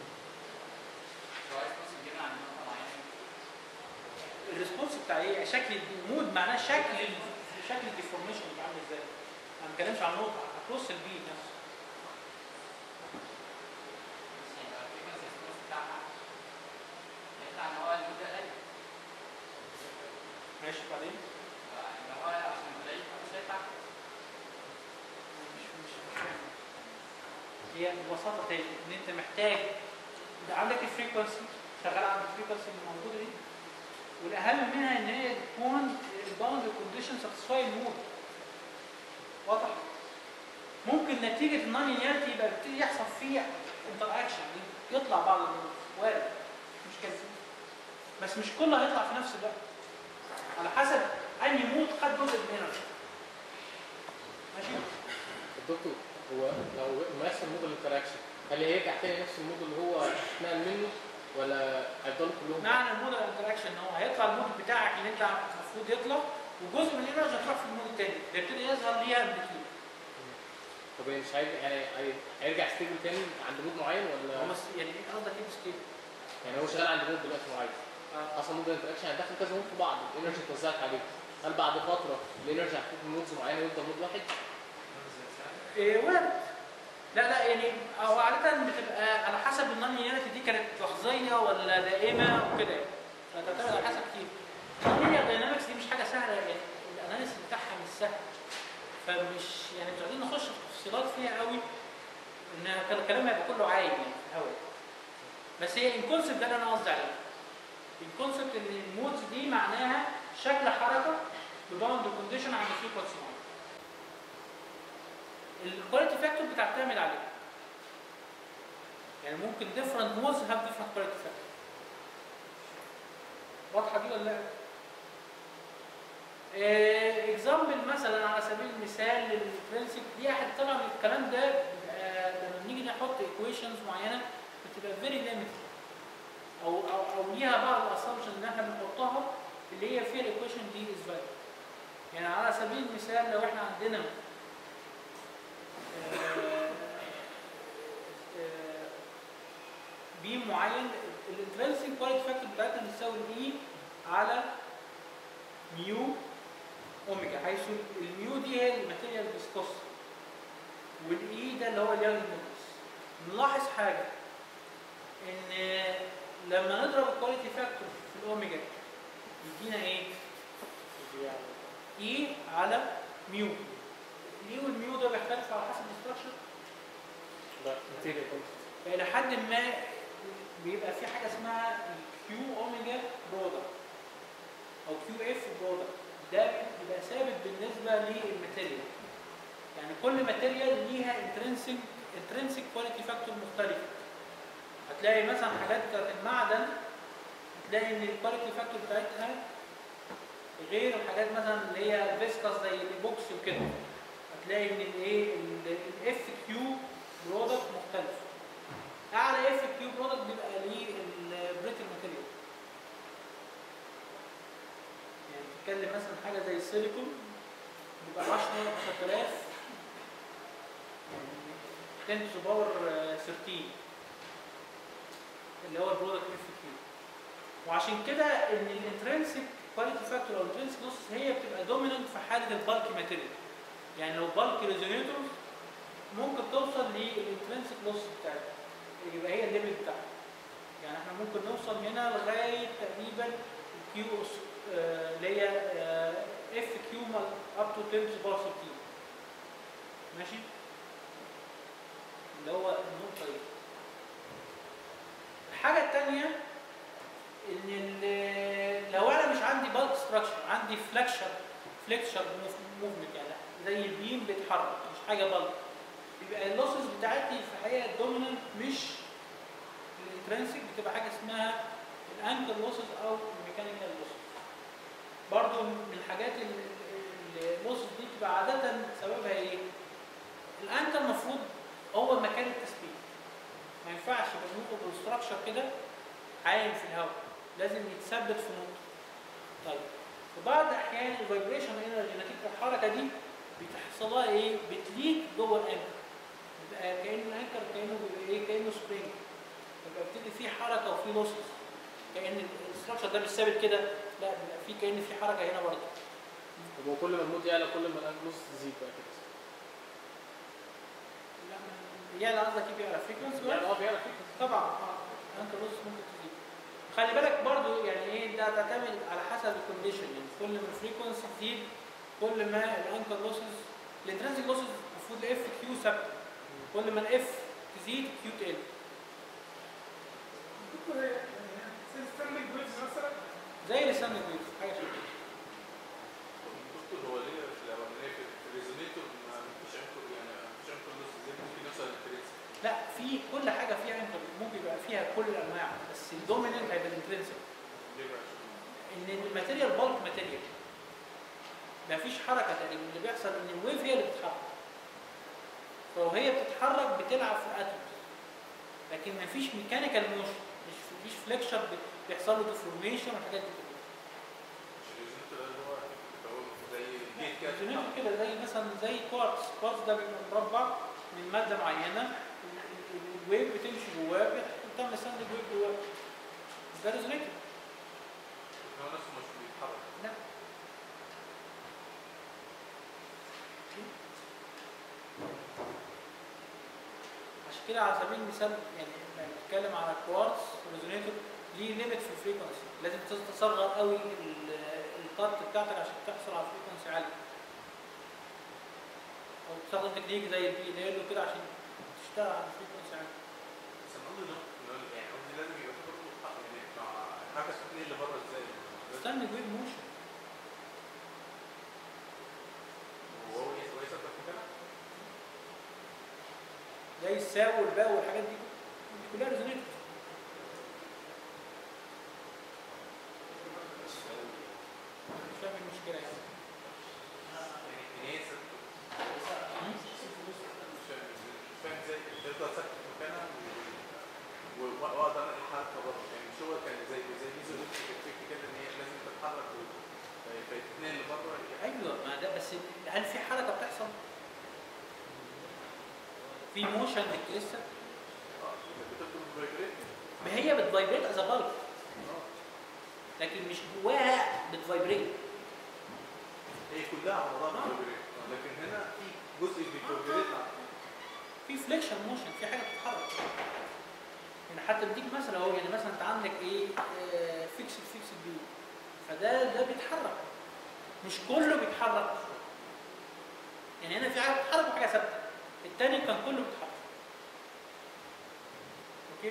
هو الريسبونس بيجيبنا عند نقطه معينه الريسبونس بتاع ايه؟ شكل المود معناه شكل ال- شكل الديفورميشن بيبقى عامل ازاي؟ انا ما بتكلمش عن نقطه اكروس البي نفسه بس يعني لو الفريكونسي ريسبونس بتاعها هيطلع ان هو المده قليل ماشي بعدين يبقى هو عشان قليل مش هيطلع مش مش فاهم. هي ببساطه تاني ان انت محتاج يبقى عندك الفريكونسي شغال على الفريكونسي اللي موجوده دي والاهم منها ان هي تكون الباوند كونديشن ساتسفاي المود واضح ممكن نتيجه النون لينياريتي يبقى بيبتدي يحصل فيه انتر اكشن يطلع بعض المود وارد مش كده بس مش كله هيطلع في نفس الوقت على حسب انهي مود خد جزء من الانرجي ماشي الدكتور هو لو ما يحصل موديل انتراكشن هل هيرجع تاني نفس المود اللي هو اتنقل منه ولا هيفضلوا كلهم معنى الموديل انتراكشن ان هو هيطلع المود بتاعك اللي انت المفروض يطلع وجزء من الانرجي هتروح في المود التاني يبتدي يظهر ليها امبليتيود طب هي مش هيرجع يعني هي- هيرجع ستيبل تاني عند مود معين ولا هو بس- يعني ايه قصدك ايه بستيبل؟ يعني هو شغال عند مود دلوقتي معين اصلا مود انتراكشن هيدخل كذا مود في بعض الانرجي اتوزعت عليه هل بعد فتره الانرجي هتكون في مودز معينه ويفضل مود واحد؟ إيه وارد لا لا يعني هو عادة بتبقى على حسب النون لينيرتي دي كانت لحظية ولا دائمة وكده يعني فتعتمد على حسب كتير. اللينير داينامكس دي مش حاجة سهلة يعني الاناليسيس بتاعها مش سهل فمش يعني مش عايزين نخش في تفصيلات فيها قوي ان كان الكلام هيبقى كله عايم يعني في الاول بس هي الكونسبت ده اللي انا قصدي عليه الكونسبت ان المودز دي معناها شكل حركه بباوند كونديشن عند فريكونسي معين الكواليتي فاكتور بتعتمد عليه يعني ممكن different modes have different quality factor واضحه دي ولا لا؟ اكزامبل مثلا على سبيل المثال للفرنسيك دي احد طبعا الكلام ده بيبقى لما بنيجي نحط ايكويشنز معينه بتبقى فيري ليميتد او او او ليها بعض الاسامبشنز اللي احنا بنحطها اللي هي فيها الايكويشن دي از فاليد يعني على سبيل المثال لو احنا عندنا آه، آه، بيم معين الانترنسيك كواليتي فاكتور بتاعتنا بتساوي الاي على ميو اوميجا حيث الميو دي هي الماتيريال فيسكوس والاي ده اللي هو اليانج مودس نلاحظ حاجه ان لما نضرب الكواليتي فاكتور في الاوميجا يدينا ايه؟ اي على ميو الاي والميو ده بيختلف على حسب الاستراكشر لا ماتيريال فإلى حد ما بيبقى في حاجة اسمها كيو اوميجا برودكت أو كيو اف برودكت ده بيبقى ثابت بالنسبة للماتيريال يعني كل ماتيريال ليها انترنسك انترنسك كواليتي فاكتور مختلفة هتلاقي مثلا حاجات بتاعت المعدن هتلاقي ان الكواليتي فاكتور بتاعتها غير الحاجات مثلا اللي هي فيسكاس زي الايبوكسي وكده هتلاقي ان الايه الاف كيو برودكت مختلف اعلى اف كيو برودكت بيبقى ليه البريتل ماتيريال يعني تتكلم مثلا حاجه زي السيليكون بيبقى 10 10000 10 to the power 13 اللي هو البرودكت اف كيو وعشان كده ان الانترنسك كواليتي فاكتور او الانترنسك لوس هي بتبقى دوميننت في حاله البالك ماتيريال يعني لو بالك ريزونيتور ممكن توصل للانترنسك لوس بتاعتها يبقى هي الليميت بتاعها يعني احنا ممكن نوصل هنا لغايه تقريبا كيو اللي هي اف كيو اب تو 10 باور 13 ماشي اللي هو النقطه دي الحاجه الثانيه ان ال- لو انا مش عندي بالك ستراكشر عندي فلكشر فليكشر موفمنت يعني زي البيم بيتحرك مش حاجه بالك يبقى اللوسز بتاعتي في الحقيقه الدوميننت مش الانترنسك بتبقى حاجه اسمها الانكل لوسز او الميكانيكال لوسز برضو من الحاجات اللوسز دي بتبقى عاده سببها ايه؟ الانكل المفروض هو مكان التثبيت ما ينفعش يبقى نقطه بالستراكشر كده عايم في الهواء لازم يتثبت في نقطه طيب في بعض الاحيان الفايبريشن انرجي نتيجه الحركه دي بتحصل لها ايه؟ بتليك جوه الانكر بيبقى كأن الانكر كأنه بيبقى ايه؟ كأنه سبرينج يبقى بتبتدي فيه حركه وفيه لوسز كأن الاستراكشر ده مش ثابت كده لا بيبقى فيه كأن فيه حركه هنا برضه طب هو كل ما المود يعلى كل ما الانجلوس تزيد بقى كده لا يعني قصدك ايه بيعرف فريكونسي يعني اه بيعلى فكره طبعا اه انكر لوسز ممكن تزيد خلي بالك برضو يعني ايه ده تعتمد على حسب الكونديشن يعني كل ما الفريكونسي تزيد كل ما الانكر لوسز الانترنسيك لوسز المفروض الاف كيو ثابته كل ما الاف تزيد كيو تقل دكتور هي زي ستاندنج ويفز مثلا زي الستاندنج ويف حاجه شبه كده دكتور هو ليه في الاولانيه في الريزونيتور ما فيش انكر يعني ما فيش انكر لوس زي ممكن يوصل للتريس لا في كل حاجه فيها انكر ممكن يبقى فيها كل الانواع بس الدوميننت هيبقى الانترنسيك ليه بقى عشان ان ان الماتيريال بالك ماتيريال مفيش حركه تقريبا اللي بيحصل ان الويف هي اللي بتتحرك فوهي بتتحرك بتلعب في الاتومز لكن مفيش ميكانيكال موشن مش مفيش فليكشر بيحصل له ديفورميشن والحاجات دي كلها مش الريزونيتور ده اللي هو هو زي جيت كده الريزونيتور كده زي مثلا زي كوارتز كوارتز ده بيبقى مربع من ماده معينه ال- ال- الويف بتمشي جواه بتعمل ستاند ويف جواه ده ريزونيتور هو نفسه مش بيتحرك لا عشان كده على سبيل المثال يعني لما بنتكلم على كوارتز ريزونيتور ليه ليميت في الفريكونسي لازم تصغر قوي ال- القط بتاعتك عشان تحصل على فريكونسي عالي او تستخدم تكنيك زي البي ال ال وكده عشان تشتغل على فريكونسي عالي بس انا قصدي إنه- إنه يعني قصدي لازم يبقى في برضه حق يعني مع حاجه اسمها اللي بره ازاي استنى ويف موشن وهو هو يثبت في كده زي الساو والباء والحاجات دي دي كلها ريزونيتور مش فاهم إيه المشكله يعني يعني ان هي ثابته مش فاهم مش فاهم ازاي تفضل ثابته في مكانها و- و- واقدر انقل الحركه بره يعني مش هو كان زي زي ميزو الفكر كده ان هي لازم تتحرك و- ف- فتتنقل لبره ايوه ما ده بس هل في حركه بتحصل؟ في موشن للكريستال اه بتفضل فايبريت ما هي بتفايبريت از بالك لكن مش جواها بتفايبريت هي كلها على بعضها فايبريت لكن هنا في جزء بيفايبريت في فليكشن موشن في حاجه بتتحرك يعني حتى بديك مثل اهو يعني مثلا انت عندك ايه فيكس فيكس بيو فده ده بيتحرك مش كله بيتحرك يعني هنا في حاجه بتتحرك وحاجه ثابته التاني كان كله بيتحرك اوكي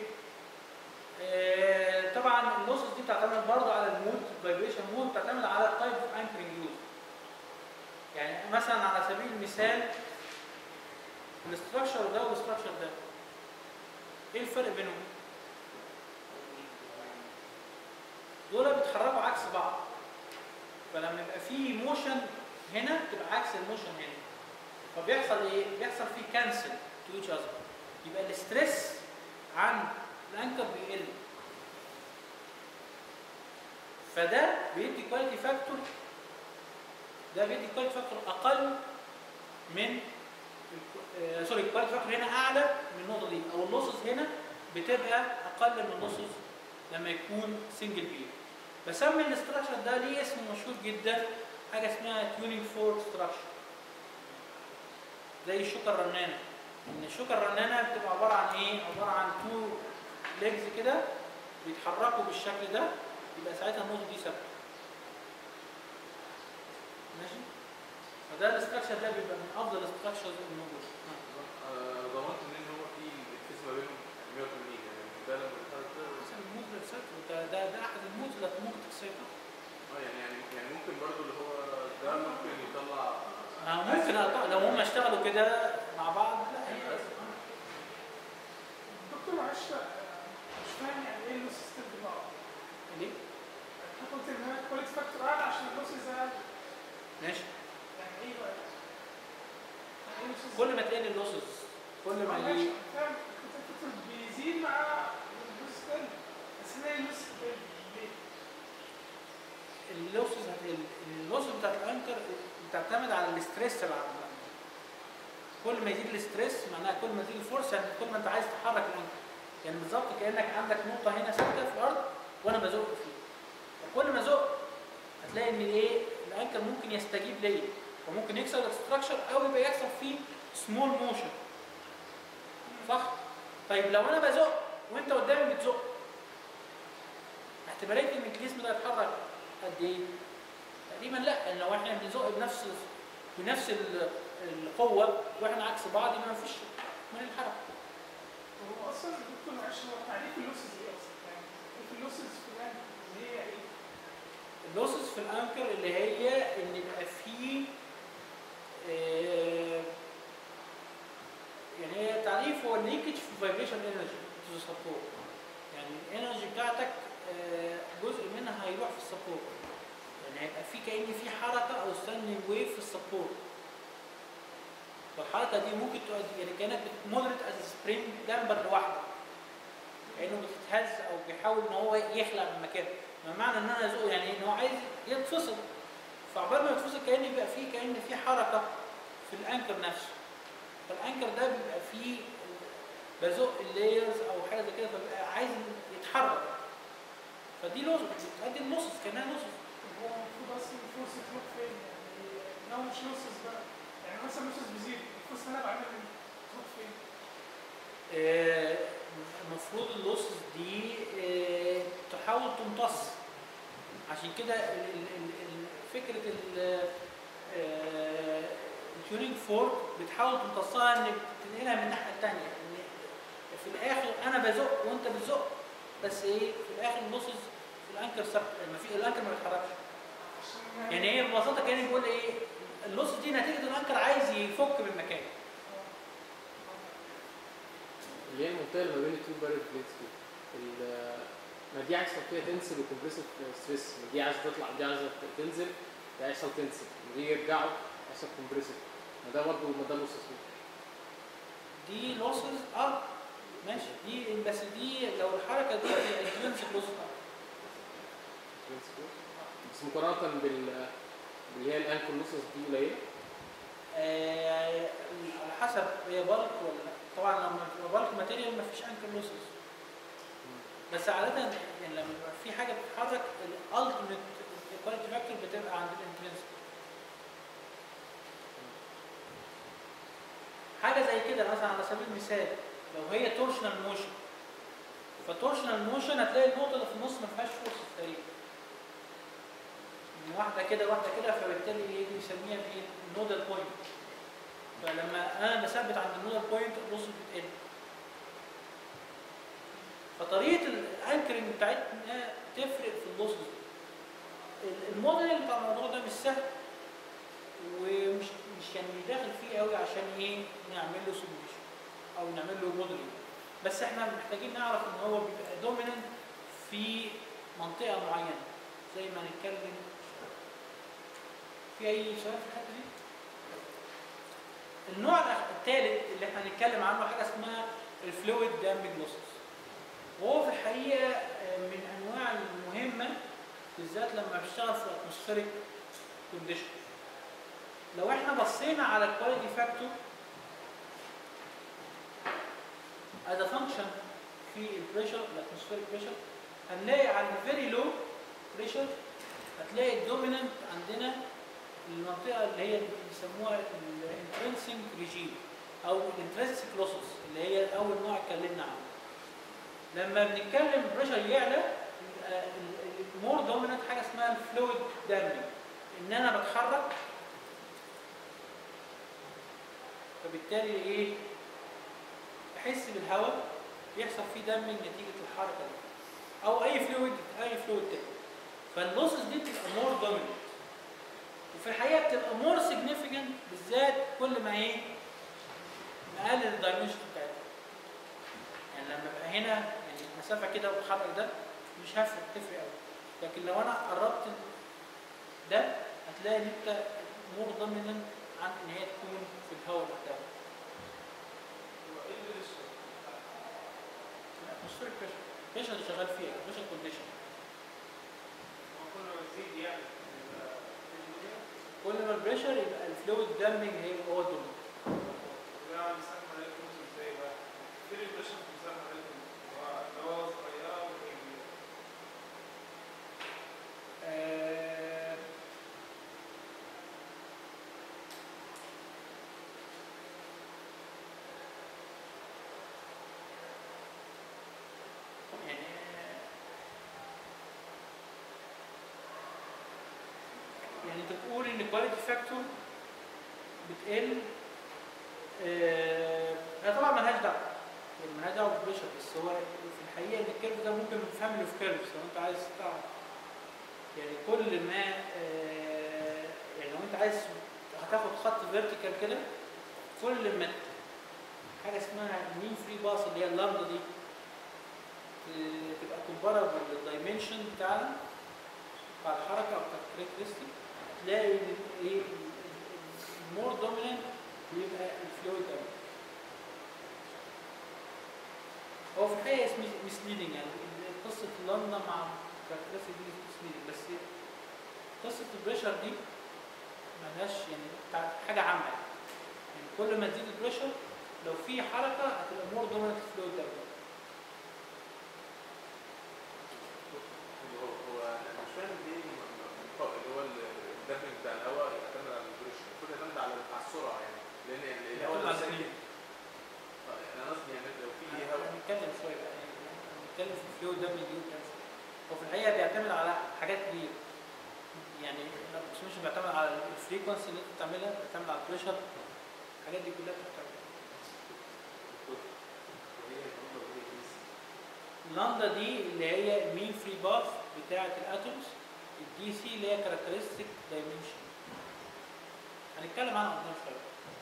آه طبعا اللوسز دي بتعتمد برضه على المود فايبريشن مود بتعتمد على التايب اوف انكرنج يوز يعني مثلا على سبيل المثال الاستراكشر ده والاستراكشر ده ايه الفرق بينهم؟ دول بيتحركوا عكس بعض فلما يبقى في موشن هنا تبقى عكس الموشن هنا فبيحصل ايه؟ بيحصل فيه كانسل تو ايتش اذر يبقى الاستريس عن الانكر بيقل فده بيدي كواليتي فاكتور ده بيدي كواليتي فاكتور اقل من آه، سوري الكواليتي فاكتور هنا اعلى من النقطه دي او اللوسز هنا بتبقى اقل من اللوسز لما يكون سنجل بي بسمي الاستراكشر ده ليه اسم مشهور جدا حاجه اسمها تيونينج فور ستراكشر زي الشوكه الرنانه ان الشوكه الرنانه بتبقى عباره عن ايه عباره عن تو ليجز كده بيتحركوا بالشكل ده يبقى ساعتها النقطه دي ثابته ماشي فده الاستراكشر ده بيبقى من افضل الاستراكشرز الموجوده آه، ضمنت ان هو في الفيز ما بينهم 180 يعني ده لما بيتحرك ده مثلا المود للسيركل ده ده ده احد المود اللي ممكن تكسرها اه يعني يعني يعني ممكن برضو اللي هو ده ممكن يطلع آه، ممكن أقطع لو هم اشتغلوا كده مع بعض لا هي دكتور معلش آه، مش فاهم يعني ايه اللوس ستيب بقى ليه؟ انت قلت ان هي كواليتي فاكتور اعلى عشان اللوسز اقل ماشي يعني ايه بقى؟ يعني ايه losses؟ كل ما تقل اللوسز كل ما ماشي، ي... فاهم الكواليتي فاكتور بيزيد مع اللوس تقل بس هنا اللوس تقل ليه؟ اللوسز هتقل اللوسز بتاعت الانكر بتعتمد على الاستريس اللي على الانكر كل ما يزيد الاستريس معناها كل ما تزيد الفورس يعني كل ما انت عايز تحرك الانكر يعني بالظبط كانك عندك نقطه هنا ثابته في الارض وانا بزق فيه فكل ما ازق هتلاقي ان الايه الانكر ممكن يستجيب ليا وممكن يكسر الاستراكشر او يبقى يحصل فيه سمول موشن صح طيب لو انا بزق وانت قدامي بتزق احتماليه ان الجسم ده يتحرك قد ايه تقريبا لا لان لو احنا بنزق بنفس بنفس ال- القوه واحنا عكس بعض يبقى مفيش من الحركه هو اصلا دكتور معلش هو تعريف اللوسز ايه اصلا؟ يعني ايه في اللوسز في الان اللي هي ايه؟ اللوسز في الانكر اللي هي ان يبقى فيه آه، يعني هي تعريف هو الليكج في فايبريشن انرجي تو سبورت يعني الانرجي بتاعتك آه، جزء منها هيروح في السبورت يعني هيبقى في كأن في حركة أو ستاندنج ويف في السبورت والحركة دي ممكن تؤدي يعني كأنك مودريت از سبرينج دامبر لوحده كأنه بتتهز أو بيحاول إن هو يخلع من مكانه ما معنى إن أنا أزقه يعني إن هو عايز يتفصل فعقبال ما يتفصل كأن يبقى في كأن في حركة في الأنكر نفسه فالأنكر ده بيبقى فيه بزق اللايرز أو حاجة زي كده فبيبقى عايز يتحرك فدي لوسس بتؤدي لوسس كأنها لوسس هو المفروض اصلا الفورس تروح فين يعني لو مش لوسز بقى يعني مثلا لوسز بيزيد الفورس اللي انا بعملها دي تروح فين؟ آه، المفروض اللوسز دي آه، تحاول تمتص عشان كده ال- ال- ال- ال- فكره ال- آه، التيونينج فورك بتحاول تمتصها ان تنقلها من الناحيه الثانيه ان في الاخر انا بزق وانت بتزق بس ايه في الاخر اللوسز في الانكر ثابت ما في الانكر ما بيتحركش عشان يعني هي ببساطه كان بيقول ايه اللوسز دي نتيجه الانكر عايز يفك من مكانه اللي هي المنطقه اللي ما بين التو بارل بليتس دي ال- ما دي هيحصل فيها تنسل وكمبريسيف ستريس ما دي عايزه تطلع دي عايزه تنزل دي هيحصل تنسل ما دي يرجعوا هيحصل كومبريسيف ما ده برضه ما ده نص اسمه دي لوسز اه ماشي دي بس دي لو الحركه دي انترنسك لوسز بس مقارنه بال باللي هي الانكل لوسز دي قليله آه على حسب هي بالك ولا لا. طبعا لما تبقى بالك ماتيريال مفيش انكر لوسز بس عاده يعني لما يبقى في حاجه بتتحرك الالتيميت الكواليتي فاكتور بتبقى عند الانترنسك حاجه زي كده مثلا على سبيل المثال لو هي تورشنال موشن فتورشنال موشن هتلاقي النقطه اللي في النص ما فيهاش فورس تقريبا من واحده كده واحده كده فبالتالي ايه دي بنسميها بايه النودال بوينت فلما انا بثبت عند النودال بوينت النص بتقل فطريقه الانكرنج بتاعتنا تفرق في اللوسز دي الموديل بتاع الموضوع ده مش سهل ومش مش يعني مش داخل فيه قوي عشان ايه نعمل له سوليوشن او نعمل له موديلنج بس احنا محتاجين نعرف ان هو بيبقى دوميننت في منطقه معينه زي ما هنتكلم في اي سؤال في الحته دي النوع الثالث اللي احنا هنتكلم عنه حاجه اسمها الفلويد دامبنج لوسز وهو في الحقيقه آه، من انواع المهمه بالذات لما بشتغل في اتموسفيريك كونديشن لو احنا بصينا على الكواليتي فاكتور as a function في البريشر الاتموسفيريك بريشر هنلاقي على الفيري لو بريشر هتلاقي الدوميننت عندنا المنطقه اللي هي اللي بيسموها الانترنسنج ريجيم او الانترنسك لوسز اللي هي اول نوع اتكلمنا عنه لما بنتكلم البريشر يعلى المور دوميننت حاجه اسمها الفلويد دامبنج ان انا بتحرك فبالتالي ايه احس بالهواء يحصل فيه دامبنج نتيجه الحركه دي او اي فلويد اي فلويد تاني فاللوسز دي بتبقى مور دوميننت وفي الحقيقه بتبقى مور سيجنيفيكانت بالذات كل ما ايه نقلل الدايمنشن بتاعتها يعني لما ابقى هنا يعني مسافه كده واتحرك ده مش هفرق تفرق قوي لكن لو انا قربت ده هتلاقي ان انت مور دوميننت عن ان هي تكون في الهواء لوحدها الاتموسفيريك بريشر البريشر اللي شغال فيها البريشر كونديشن كل ما البريشر يبقى الفلويد دامبنج هي هو الدوميننت آه، يعني يعني انت بتقول ان الكواليتي فاكتور بتقل آه، هي طبعا ملهاش دعوه يعني ملهاش دعوه بالبريشر بس هو في الحقيقه ان الكيرف ده ممكن فاميلي اوف كيرفز لو انت عايز تعرف يعني كل ما آه، يعني لو انت عايز هتاخد خط فيرتيكال كده كل ما حاجه اسمها مين فري باص اللي هي اللامدا دي ت- تبقى كومبارابل للدايمنشن بتاعنا بتاع الحركه او بتاع الكاركترستيك تلاقي ان ايه المور دوميننت بيبقى الفلويد قوي هو في الحقيقه اسمه مسليدنج يعني قصه لندن مع الكاركترستيك دي مسليدنج بس قصه البريشر دي ملهاش يعني بتاع- حاجه عامه يعني كل ما تزيد البريشر لو في حركه هتبقى مور دوميننت فلويد قوي هو هو انا مش فاهم ليه م- م- م- اللي هو الدفن بتاع الهواء يعتمد على البريشر المفروض يعتمد على على السرعه يعني لان ال- الهواء يعتمد لو على ساكن السبيد. آه، انا قصدي يعني لو في هواء هنتكلم شويه بقى يعني هنتكلم في الفلو ده مليون كذا هو في الحقيقه بيعتمد على حاجات كتير يعني لا، مش مش بيعتمد على الفريكونسي اللي انت بتعملها بيعتمد على البريشر الحاجات دي كلها بتعتمد وهي النقطة دي بيس. اللاندا دي اللي هي المين فري باث بتاعه الاتومز الدي سي اللي هي كاركترستيك دايمنشن هنتكلم عنها قدام شويه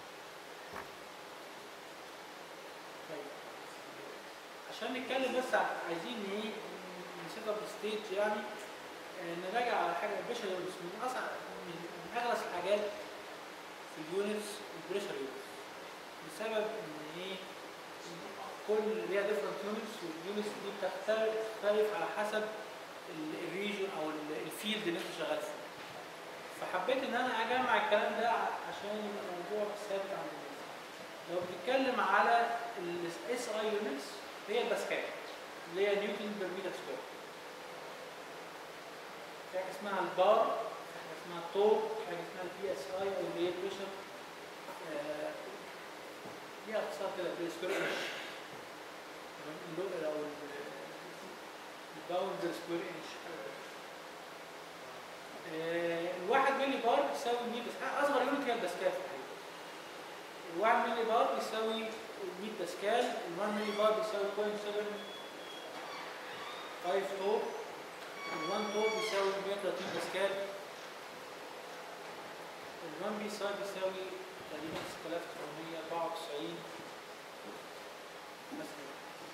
طيب عشان نتكلم بس ع- عايزين ايه نسيت اب ستيج يعني آه، نراجع على حاجه البريشر يونتس من اصعب من من اغلس الحاجات في اليونتس البريشر يونتس بسبب ان ايه كل ليها ديفرنت يونتس واليونتس دي بتختلف تختلف على حسب الريجن او ال- الفيلد اللي انت شغال فيه فحبيت ان انا اجمع الكلام ده ع- عشان يبقى الموضوع ثابت عند الناس لو بنتكلم على الاس اي يونتس هي الباسكال اللي هي نيوتن بير متر سكوير في حاجه اسمها البار في حاجه اسمها الطوب في حاجه اسمها البي اس اي او اللي هي بريشر ليها اختصار كده بالسكوير انش تمام اللو- او الباوند سكوير انش الواحد ملي بار بيساوي 100 بس اصغر يونت هي الباسكال في الحقيقه الواحد ملي بار بيساوي 100 باسكال ال1 ملي بار بيساوي 0.7 5 تور ال1 تور بيساوي 130 باسكال ال1 بي ساي بيساوي تقريبا 6994 مثلا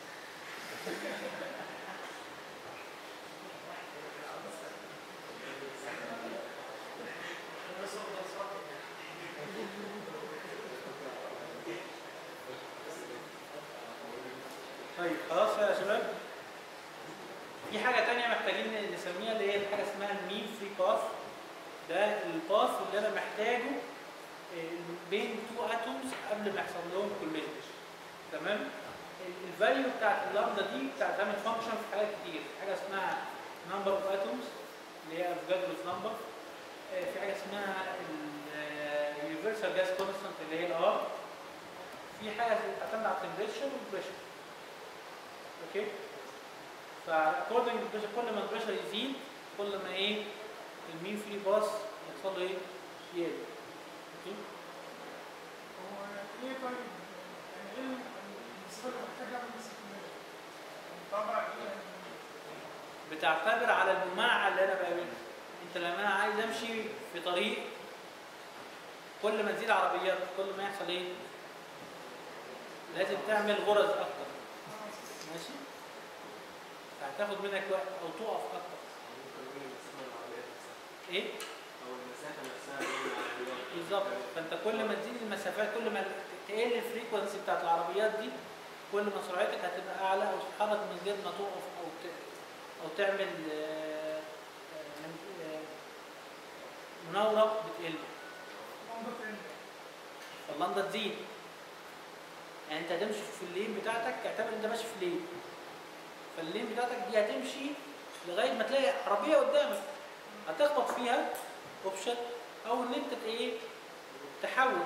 طيب خلاص يا شباب في حاجة تانية محتاجين نسميها اللي هي حاجة اسمها المين فري باث ده الباث اللي أنا محتاجه آه، بين تو اتومز قبل ما يحصل لهم كوليجن تمام الفاليو بتاعت اللامدا دي بتعتمد فانكشن في حاجات كتير حاجة اسمها نمبر اوف اتومز اللي هي افوكادروس نمبر في حاجة اسمها اليونيفرسال جاس كونستانت اللي هي الار في حاجة بتعتمد على التمبريتشر والبريشر اوكي فاكوردنج للبريشر كل ما البريشر يزيد كل ما ايه المين فري باس يحصل له ايه يقل اوكي هو ايه طيب يعني ايه المسافه اللي محتاج اعمل مسافه طبعا ايه بتعتبر على المماعة اللي انا بقابلها انت لما انا عايز امشي في طريق كل ما تزيد عربيات كل ما يحصل ايه لازم تعمل غرز اكتر ماشي فهتاخد منك وقت او تقف اكتر ممكن نقول المسافة العربيات نفسها. ايه أو المسافة نفسها بين العربيات. بالظبط فانت كل ما تزيد المسافات كل ما تقل الفريكونسي بتاعت العربيات دي كل ما سرعتك هتبقى اعلى او تتحرك من غير ما تقف او ت... او تعمل آه، آه، من- آه، مناوره بتقل منظر تاني فاللندا تزيد يعني انت هتمشي في اللين بتاعتك اعتبر انت ماشي في لين فاللين بتاعتك دي هتمشي لغايه ما تلاقي عربيه قدامك هتخبط فيها اوبشن او ان انت ت- ايه تحول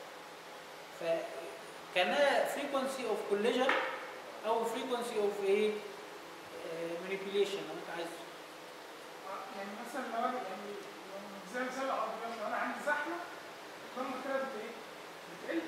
فكانها فريكونسي اوف كوليجن او فريكونسي اوف ايه مانيبيوليشن لو انت عايز آه، يعني مثلا لو انا يعني لو زي مثال العربيات لو انا عندي زحمه الضمه كده بت ايه؟ بتقل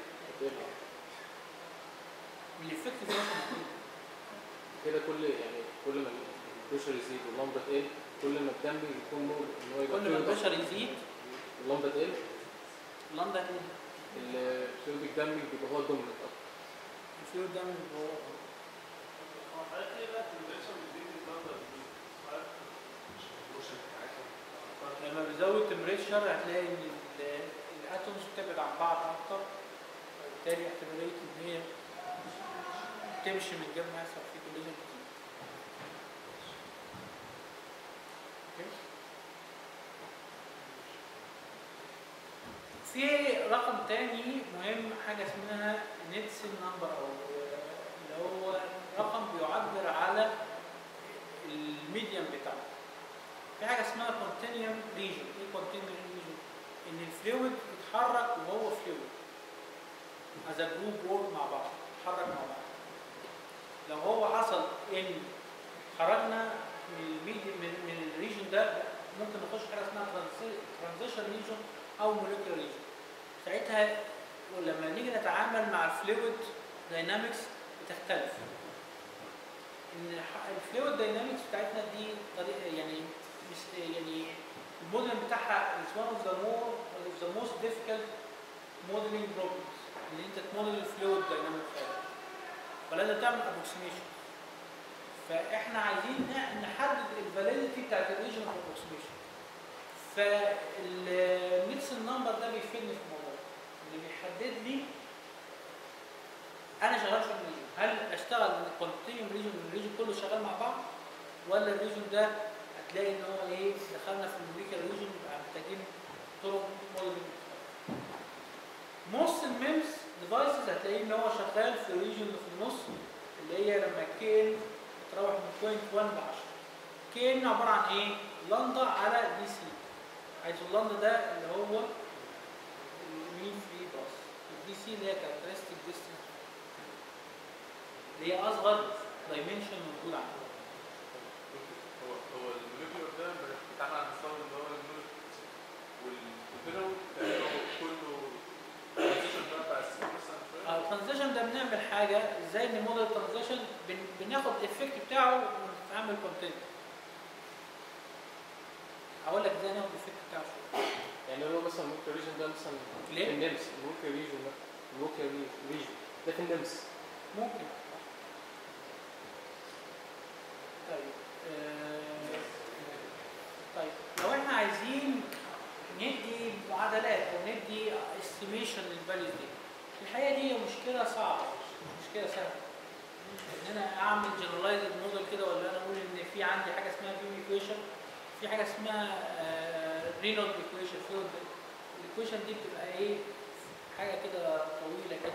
من الافكت ده كده كل يعني كل ما البريشر يزيد واللمبه تقل كل ما الدم يكون نور ان هو يبقى كل ما fluid أكتر. البشر يزيد اللمبه تقل اللندا هتقل الفلويد الدم بيبقى هو الدوميننت اكتر الفلويد ده من جوه لما بيزود تمبريتشر هتلاقي ان ال- الاتومز بتبعد عن بعض اكتر وبالتالي احتماليه ان هي تمشي من غير ما يحصل فيه كوليجن كتير. أوكي؟ في رقم تاني مهم حاجه اسمها نيتسن نمبر او اللي هو رقم بيعبر على الميديم بتاعه في حاجه اسمها كونتينيوم ريجن ايه كونتينيوم ريجن ان الفلويد يتحرك وهو فلويد از جروب وورك مع بعض يتحرك مع بعض لو هو حصل ان خرجنا من الميديم من, من الريجن ده ممكن نخش حاجه اسمها ترانزيشن ريجن او موليكيولر ريجن ساعتها ولما نيجي نتعامل مع الفلويد داينامكس بتختلف ان الفلويد داينامكس بتاعتنا دي طريقه يعني مش يعني الموديل بتاعها is one of the more one of the most difficult modeling problems ان انت تموديل الفلويد داينامكس فلازم تعمل ابروكسيميشن فاحنا عايزين ن- نحدد الفاليديتي بتاعت الريجن ابروكسيميشن فالميدسن نمبر ده بيفيدني في الموضوع اللي بيحدد لي انا شغال في الريجن هل اشتغل من الكونتينيوم ريجن الريجن كله شغال مع بعض ولا الريجن ده هتلاقي ان هو ايه دخلنا في الموليكيولر ريجن يبقى محتاجين طرق موديلنج موست الميمز ديفايسز هتلاقيه ان هو شغال في الريجن اللي في النص اللي هي لما كين بتروح من بوينت 1 ل 10 كين عباره عن ايه؟ لندا على دي سي حيث اللندا ده اللي هو المين فري باس الدي سي اللي هي كاركترستيك ديستنس اللي هي اصغر دايمنشن موجود عندنا هو هو الموليكيولر ده بيتعامل على مستوى اللي هو الموليكيولر والبيرو تقريبا كله ترانزيشن بقى بتاع السي مثلا شويه الترانزيشن ده بنعمل حاجه ازاي نموديل الترانزيشن بن... بناخد الافكت بتاعه ونعمل كونتنت هقول لك ازاي ناخد الافكت بتاعه شويه يعني هو مثلا الموكر ريجن ده مثلا ليه؟ في النمس الموكر ريجن ده الموكر ريجن ده في النمس ممكن طيب آه... طيب لو احنا عايزين ندي معادلات او ندي استيميشن للفاليوز دي الحقيقه دي مشكله صعبه مش مشكله سهله ان انا اعمل جنرالايزد موديل كده ولا انا اقول ان في عندي حاجه اسمها بيم ايكويشن في حاجه اسمها رينولد ايكويشن الايكويشن دي بتبقى ايه حاجه كده طويله كده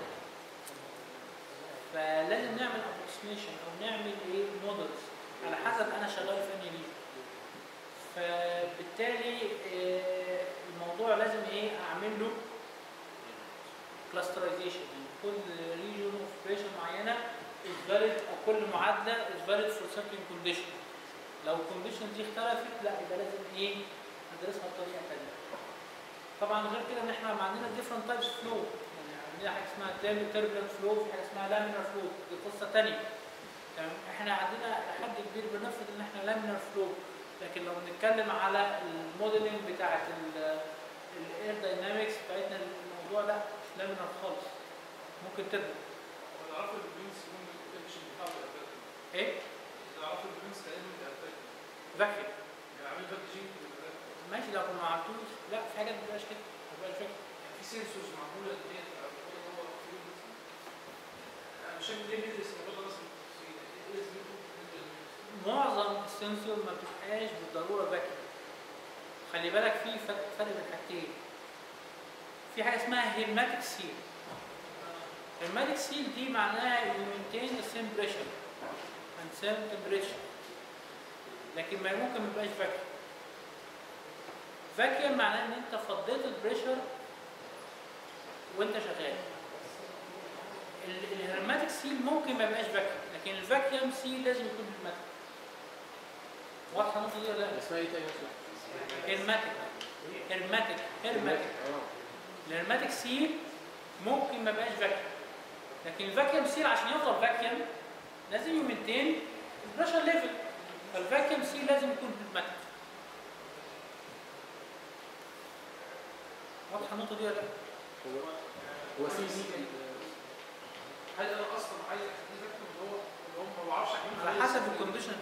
فلازم نعمل ابروكسيميشن او نعمل ايه مودلز على حسب انا شغال في انهي ريجن فبالتالي آه، الموضوع لازم ايه اعمل له كلاسترايزيشن يعني كل ريجن اوف اوبريشن معينه is valid او كل معادله is valid for certain condition لو الكونديشن دي اختلفت لا يبقى لازم ايه ندرسها بطريقه ثانيه طبعا غير كده ان احنا عندنا different types of flow يعني عندنا حاجه اسمها turbulent flow في حاجه اسمها laminar flow دي قصه ثانيه تمام احنا عندنا لحد كبير بنفرض ان احنا laminar flow لكن لو بنتكلم على الموديلنج بتاعت الاير داينامكس بتاعتنا الموضوع ده مش لامينار خالص ممكن تبدا تعرف البرنس يكون الانفكشن بتاعه بيأفكت ايه تعرف البرنس تقريبا بيأفكت فاكيوم يعني عامل باكجينج ماشي لو ما عملتوش لا في حاجات ما بتبقاش كده ما بتبقاش فاكيوم في سنسورز معموله ان هي تبقى بتقول هو fluid مثلا. انا مش فاهم ليه بيدرس الموضوع ده مثلا في ايه لازمته بالنسبه للبرنس؟ معظم السنسور ما بتبقاش بالضروره فاكيوم خلي بالك في فرق فرق بين حاجتين في حاجه اسمها هيرماتيك سيل هيرماتيك سيل دي معناها you maintain the same pressure and same temperature لكن ما ممكن ما يبقاش فاكيوم فاكيوم معناه ان انت فضيت البريشر وانت شغال ال- الهرماتيك سيل ممكن ما يبقاش فاكيوم لكن الفاكيوم سيل لازم يكون هرماتيك واضحه النقطه دي ولا لا؟ اسمها ايه تاني مثلا؟ هرماتيك هرماتيك هرماتيك اه الهرماتيك سيل ممكن ما يبقاش فاكيوم لكن الفاكيوم سيل عشان يفضل فاكيوم لازم يمنتين البريشر ليفل فالفاكيوم سيل لازم يكون هرماتيك واضحه النقطه دي ولا لا؟ هو هو سي سي هل انا اصلا عايز احدد لكم اللي هو اللي هم ما بعرفش احدد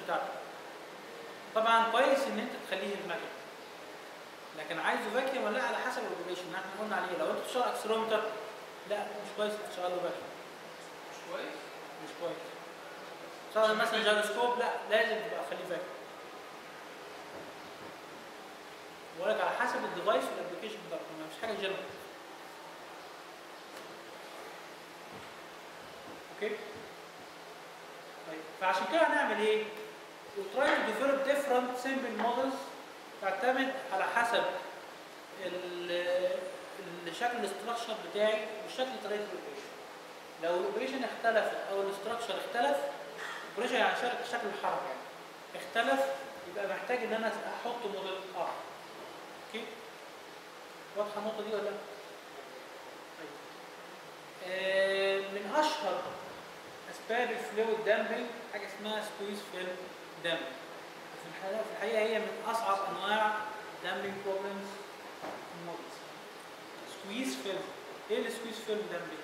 بتاعته طبعا كويس ان انت تخليه المكن لكن عايزه فاكيوم ولا لا على حسب الاوبريشن اللي احنا قلنا عليه لو انت بتشتغل اكسلرومتر لا مش كويس تشتغل له فاكيوم مش كويس مش كويس تشتغل مثلا جيروسكوب لا لازم تبقى خليه فاكيوم بقول لك على حسب الديفايس والابلكيشن بتاعته مش حاجه جنرال اوكي طيب فعشان كده هنعمل ايه؟ we try to develop different simple models تعتمد على حسب ال- الشكل الاستراكشر بتاعي وشكل طريقه الاوبريشن لو الاوبريشن اختلف او الاستراكشر اختلف الاوبريشن يعني شكل شكل الحركه يعني اختلف يبقى محتاج ان انا احط موديل اخر اوكي واضحه النقطه دي ولا لا؟ طيب. آه، من اشهر اسباب الفلويد دامبنج حاجه اسمها سكويز فيلم دامبنج في الحقيقه في الحقيقه هي من اصعب انواع دامبنج بروبلمز في المودلز سكويز فيلم ايه السكويز فيلم دامبنج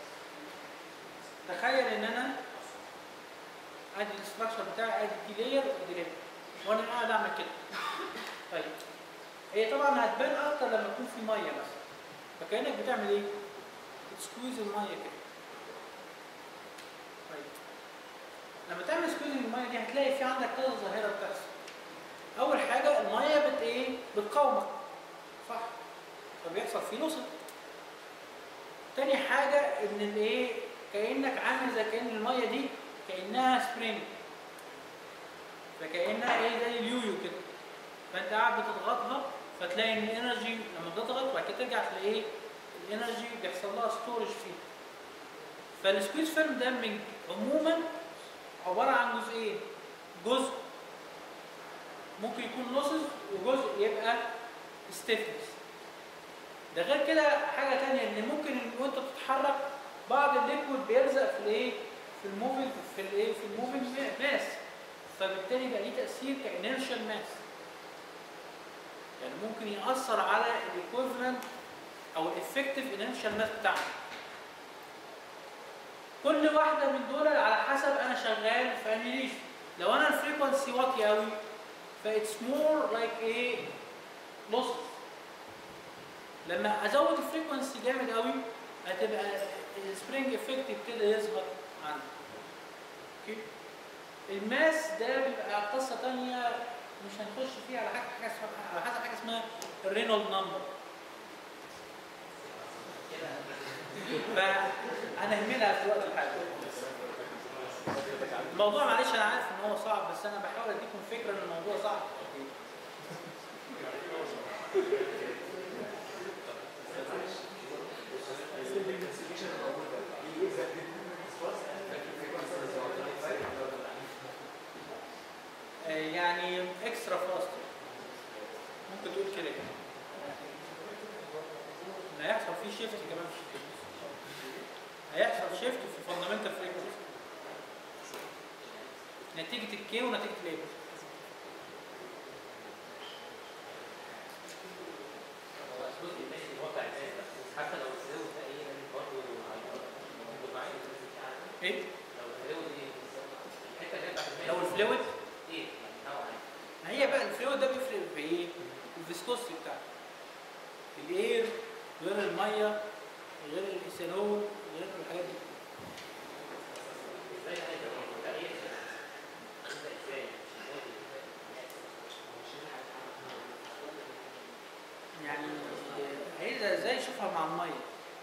تخيل ان انا ادي الاستراكشر بتاعي ادي دي لاير ودي لاير وانا قاعد اعمل كده طيب هي طبعا هتبان اكتر لما يكون في ميه مثلا فكانك بتعمل ايه؟ بتسكويز الميه كده طيب لما تعمل سكويزنج الميه دي هتلاقي في عندك كذا ظاهره بتحصل اول حاجه الميه بت ايه بتقاومك صح فبيحصل فيه لوسن تاني حاجه ان الايه كانك عامل زي كان الميه دي كانها سبرينج فكانها ايه زي اليويو كده فانت قاعد بتضغطها فتلاقي ان الانرجي لما بتضغط وبعد كده ترجع تلاقي ايه الانرجي بيحصل لها ستورج فيه فالسكويز فيلم دامبنج عموما عباره عن جزئين جزء ممكن يكون لوسز وجزء يبقى ستيفنس ده غير كده حاجه تانية ان ممكن إن وانت بتتحرك بعض الليكويد بيلزق في الايه في الموفينج في الايه في الموفينج ماس فبالتالي يبقى ليه تاثير كانيرشال ماس يعني ممكن ياثر على الايكويفالنت او الافكتيف انيرشال ماس بتاعنا كل واحده من دول على حسب انا شغال في انهي ريجن لو انا الفريكونسي واطيه قوي فايتس مور لايك ايه لوس لما ازود الفريكونسي جامد قوي هتبقى السبرينج افكت يبتدي يظهر عندي اوكي الماس ده بيبقى قصه ثانيه مش هنخش فيها على حاجه حاجه اسمها على حسب حاجه اسمها الرينولد نمبر فهنهملها في الوقت الحالي الموضوع معلش انا عارف ان هو صعب بس انا بحاول اديكم فكره ان الموضوع صعب آه، يعني اكسترا فاست ممكن تقول كده ان هيحصل فيه شيفت كمان في الفريكونسي هيحصل شيفت في الفاندامنتال فريكونسي نتيجه الكي ونتيجه الايه هو الجزء الثاني اللي هو بتاع الناس ده حتى لو الزاوية ده ايه برضه موجود معايا ايه لو الزاوية دي الحتة اللي هي بتاعت الماء لو الفلويد ايه يعني نوعا ما هي بقى الفلويد ده بيفرق في ايه الفيسكوسيتي بتاعته الاير غير الميه غير الايثانول غير الحاجات دي ازاي ده هيبقى ده ايه ده ازاي يعني عايزها ازاي يشوفها مع الميه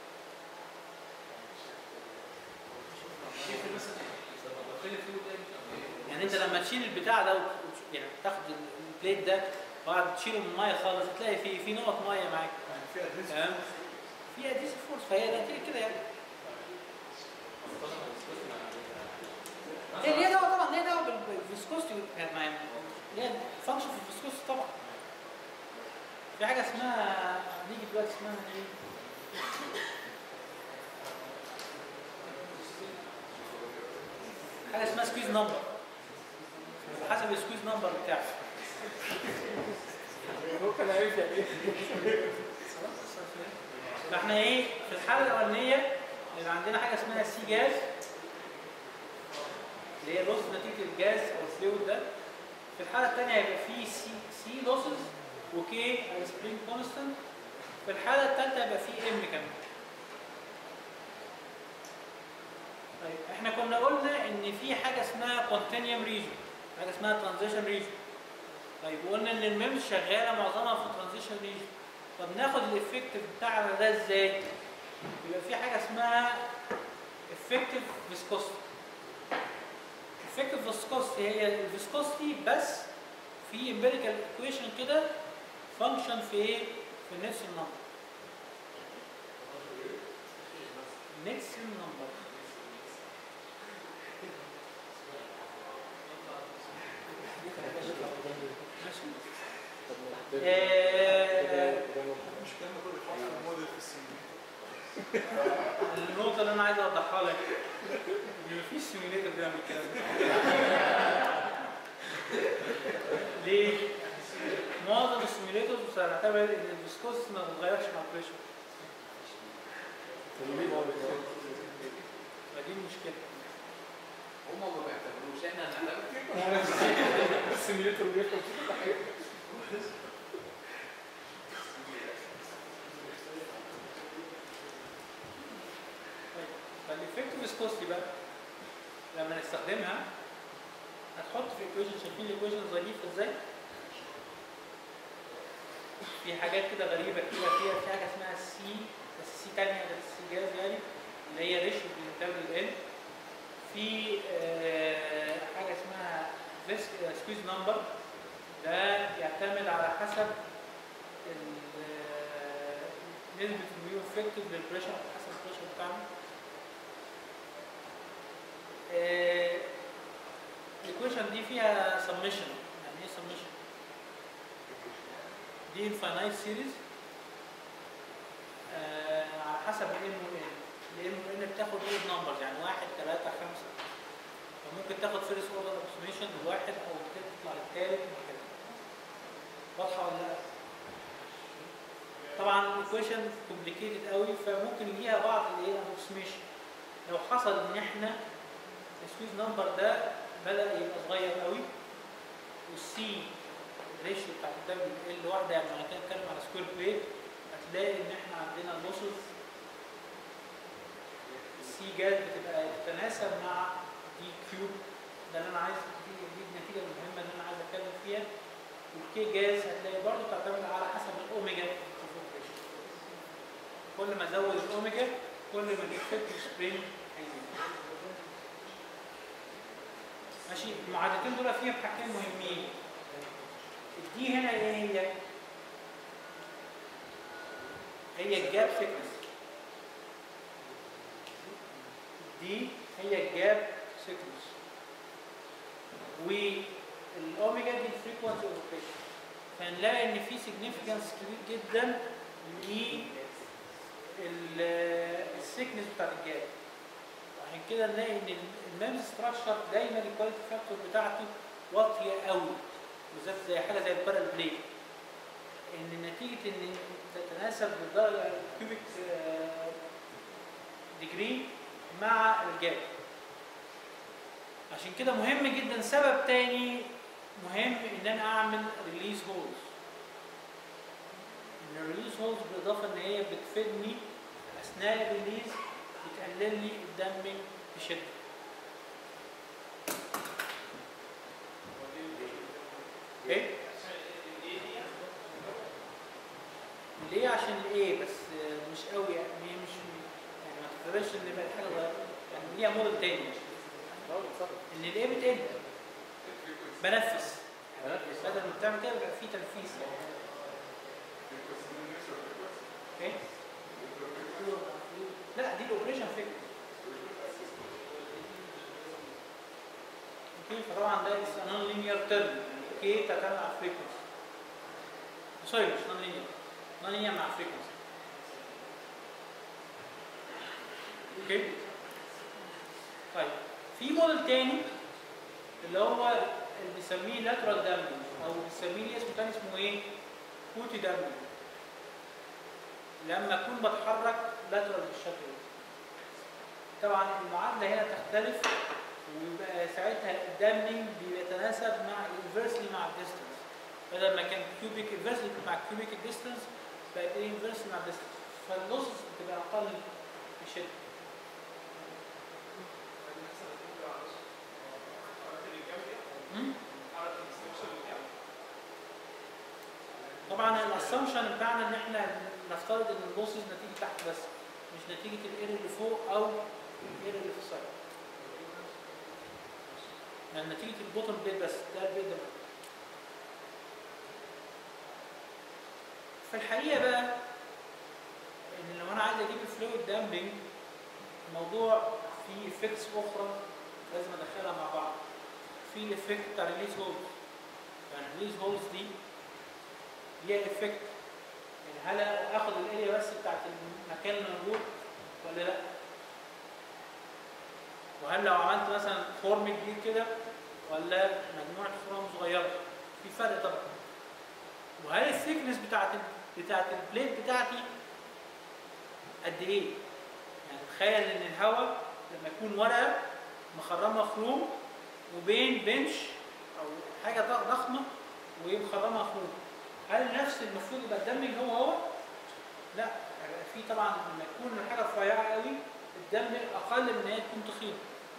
يعني انت لما تشيل البتاع ده وت- يعني تاخد البليت ده وبعد تشيله من الميه خالص هتلاقي في في نقط ميه معاك تمام في اديس فورس فهي نتيجه كده يعني هي ليها دعوه طبعا ليها دعوه بالفيسكوستي يعني ما- ليها فانكشن في الفيسكوستي طبعا في حاجه اسمها نيجي دلوقتي اسمها ايه؟ حاجه اسمها سكويز نمبر حسب السكويز نمبر بتاعك هو كان عارف يعني ايه فاحنا ايه في الحاله الاولانيه يبقى عندنا حاجه اسمها سي جاز اللي هي لوس نتيجه الجاز او الفلويد ده في الحاله الثانيه هيبقى في سي سي لوسز وكي سبرينج كونستانت في الحاله الثالثه هيبقى في ام كمان طيب احنا كنا قلنا ان في حاجه اسمها كونتينيوم ريجن حاجه اسمها ترانزيشن ريجن طيب وقلنا ان الميمز شغاله معظمها في الترانزيشن ريجن طب ناخد الايفكت بتاعنا ده ازاي يبقى في حاجه اسمها افكتيف فيسكوستي افكتيف فيسكوستي هي الفيسكوستي بس في امبيريكال ايكويشن كده فانكشن في ايه في نفس النمبر نفس النمبر ماشي آه، مش كلام كله بيتحط في موديل في السي النقطة اللي أنا عايز أوضحها لك إن مفيش سيميوليتر بيعمل الكلام ده. ليه؟ معظم السيميوليترز بتعتبر إن الفيسكوس ما بتتغيرش مع البريشر. فدي المشكلة. هم ما بيعتبروش احنا هنعتبر السيميوليتر بيفهم في كل حاجه فالإفكت فيسكوستي بقى لما نستخدمها هتحط في ايكويشن شايفين الايكويشن ظريفة ازاي؟ في حاجات كده غريبة كده فيها في حاجة اسمها سي بس سي تانية غير السي جاز يعني اللي هي ريشيو بتنتمي للان في آه، حاجة اسمها سكويز نمبر ده يعتمد على حسب ال- آه، نسبة الميو افكتيف للبريشر على حسب البريشر بتاعنا الايكويشن دي فيها سمشن يعني ايه سمشن دي انفاينايت سيريز على حسب الام والان الام والان بتاخد ايه نمبرز يعني واحد ثلاثة خمسة فممكن تاخد فيرست اوردر ابروكسيميشن لواحد او تطلع للثالث وهكذا واضحة ولا لا؟ طبعا الايكويشن كومبليكيتد قوي فممكن يجيها بعض الايه ابروكسيميشن لو حصل ان احنا السويز نمبر ده بدا يبقى صغير قوي والسي الريشيو بتاع الدم ال واحده يعني انا كده بتكلم على سكوير بليت هتلاقي ان احنا عندنا لوسز السي جاز بتبقى تتناسب مع دي كيوب ده اللي انا عايز دي, دي النتيجه المهمه اللي انا عايز اتكلم فيها والكي جاز هتلاقي برضه تعتمد على حسب الاوميجا كل ما ازود الاوميجا كل ما الافكت سبرينج هيزيد ماشي المعادلتين دول فيهم حاجتين مهمين الدي هنا ايه هي؟ هي الجاب سيكنس دي هي الجاب سيكنس والاوميجا دي الفريكونسي اوف روتيشن فنلاقي ان في سيجنيفيكانس كبير جدا للسيكنس بتاعت الجاب عشان كده نلاقي ان المامز ستراكشر دايما الكواليتي فاكتور بتاعته واطيه قوي بالذات زي حاجه زي البارل بليد ان نتيجه ان تتناسب بالدرجه الكيوبيك ديجري مع الجاب عشان كده مهم جدا سبب تاني مهم ان انا اعمل ريليز هولز ان الريليز هولز بالاضافه ان هي بتفيدني اثناء الريليز بتقلل لي الدم بشده ايه ليه عشان الايه بس مش قوي يعني هي مش يعني ما تقدرش ان يبقى حاجه صغيره يعني ليها موديل تاني ان الايه بتقل بنفس بدل ما بتعمل كده بيبقى في تنفيذ ايه لا دي الاوبريشن فكره اوكي فطبعا ده نون لينير تيرم اوكي تعتمد على الفريكونسي سوري مش نون لينير نون لينير مع الفريكونسي اوكي طيب في موديل تاني اللي هو اللي بنسميه لاترال دامج او بنسميه ليه اسم تاني اسمه ايه؟ كوتي دامج لما اكون بتحرك لاترال بالشكل ده طبعا المعادله هنا تختلف ويبقى ساعتها الدامنج بيتناسب مع انفرسلي مع الديستنس بدل ما كان كيوبيك انفرسلي مع كيوبيك الديستنس بقت ايه انفرسلي مع الديستنس فاللوسز بتبقى اقل في الشده مم؟ طبعا الاسامبشن بتاعنا ان احنا نفترض ان اللوسز نتيجه تحت بس مش نتيجه الاير اللي فوق او الاير اللي في السايد يعني نتيجه البوتن بليد بس ده البليد ده في الحقيقه بقى ان لو انا عايز اجيب الفلويد دامبنج الموضوع فيه افكتس اخرى لازم ادخلها مع بعض في الافكت بتاع ريليز هولز يعني الريليز هولز دي ليها افكت يعني هل اخد الاريا بس بتاعت المكان اللي موجود ولا لا وهل لو عملت مثلا فورم كبير كده ولا مجموعه فورم صغيره في فرق طبعا وهل الثيكنس بتاعت ال- بتاعت البليت بتاعتي قد ايه يعني تخيل ان الهواء لما يكون ورقه مخرمه خروم وبين بنش او حاجه ضخ- ضخمه ومخرمه خروم هل نفس المفروض يبقى الدمج هو هو؟ لا هيبقى في طبعا لما تكون الحاجه رفيعه قوي الدم اقل من ان هي تكون تخينه.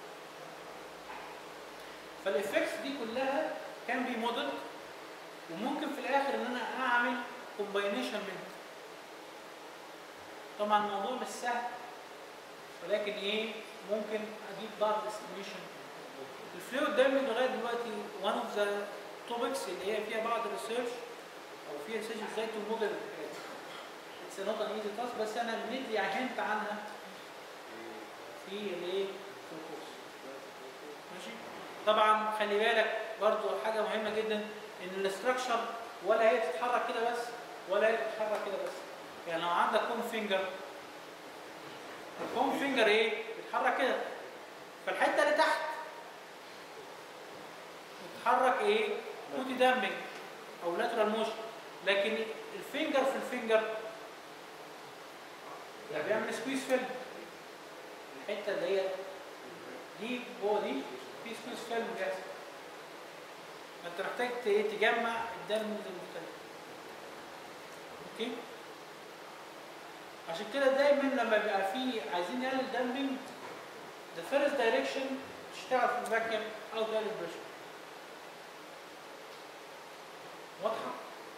فالافكتس دي كلها كان بي موديل وممكن في الاخر ان انا اعمل كومباينيشن منها. طبعا الموضوع مش سهل ولكن ايه ممكن اجيب بعض الاستيميشن الفلويد دايما لغايه دلوقتي one of the topics اللي هي فيها بعض الريسيرش او فيها ريسيرش ازاي تو موديل اتس نوت ان ايزي تاسك بس انا مدي هنت عنها في الايه في الكورس ماشي طبعا خلي بالك برضو حاجه مهمه جدا ان الاستراكشر ولا هي تتحرك كده بس ولا هي تتحرك كده بس يعني لو عندك كوم فينجر الكوم فينجر ايه بيتحرك كده فالحته اللي تحت بتتحرك ايه كوتي دامبنج او لاترال موشن لكن الفينجر في الفينجر لا بيعمل سكويز فيلم الحته اللي هي دي جوه دي في سكويز فيلم بيحصل فانت محتاج ت- إيه؟ تجمع الدم المختلف اوكي عشان كده دايما لما بيبقى في عايزين نقلل دامبنج the first direction تشتغل في الفاكيوم او تقلل البريشر واضحه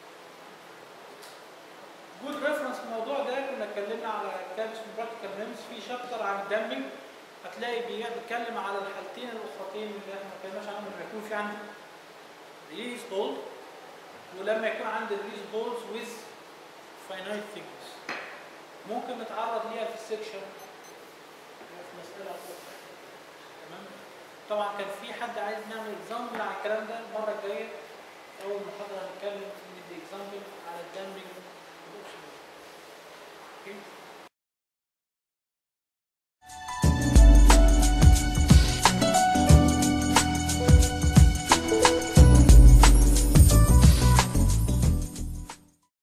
جود ريفرنس في الموضوع ده كنا اتكلمنا على كتاب اسمه براكتيكال نيمز في شابتر عن الدامبنج هتلاقي بي- بيتكلم على الحالتين الاخرتين اللي احنا ما اتكلمناش عنهم لما يكون في عندي ريليز بولد ولما يكون عندي ريليز بولز ويز فاينايت ثيكنس ممكن نتعرض ليها في السكشن في مسألة أخرى تمام طبعا كان في حد عايز نعمل اكزامبل على الكلام ده المرة الجاية أول محاضرة هنتكلم ندي اكزامبل على الدامبنج والأوبشن اوكي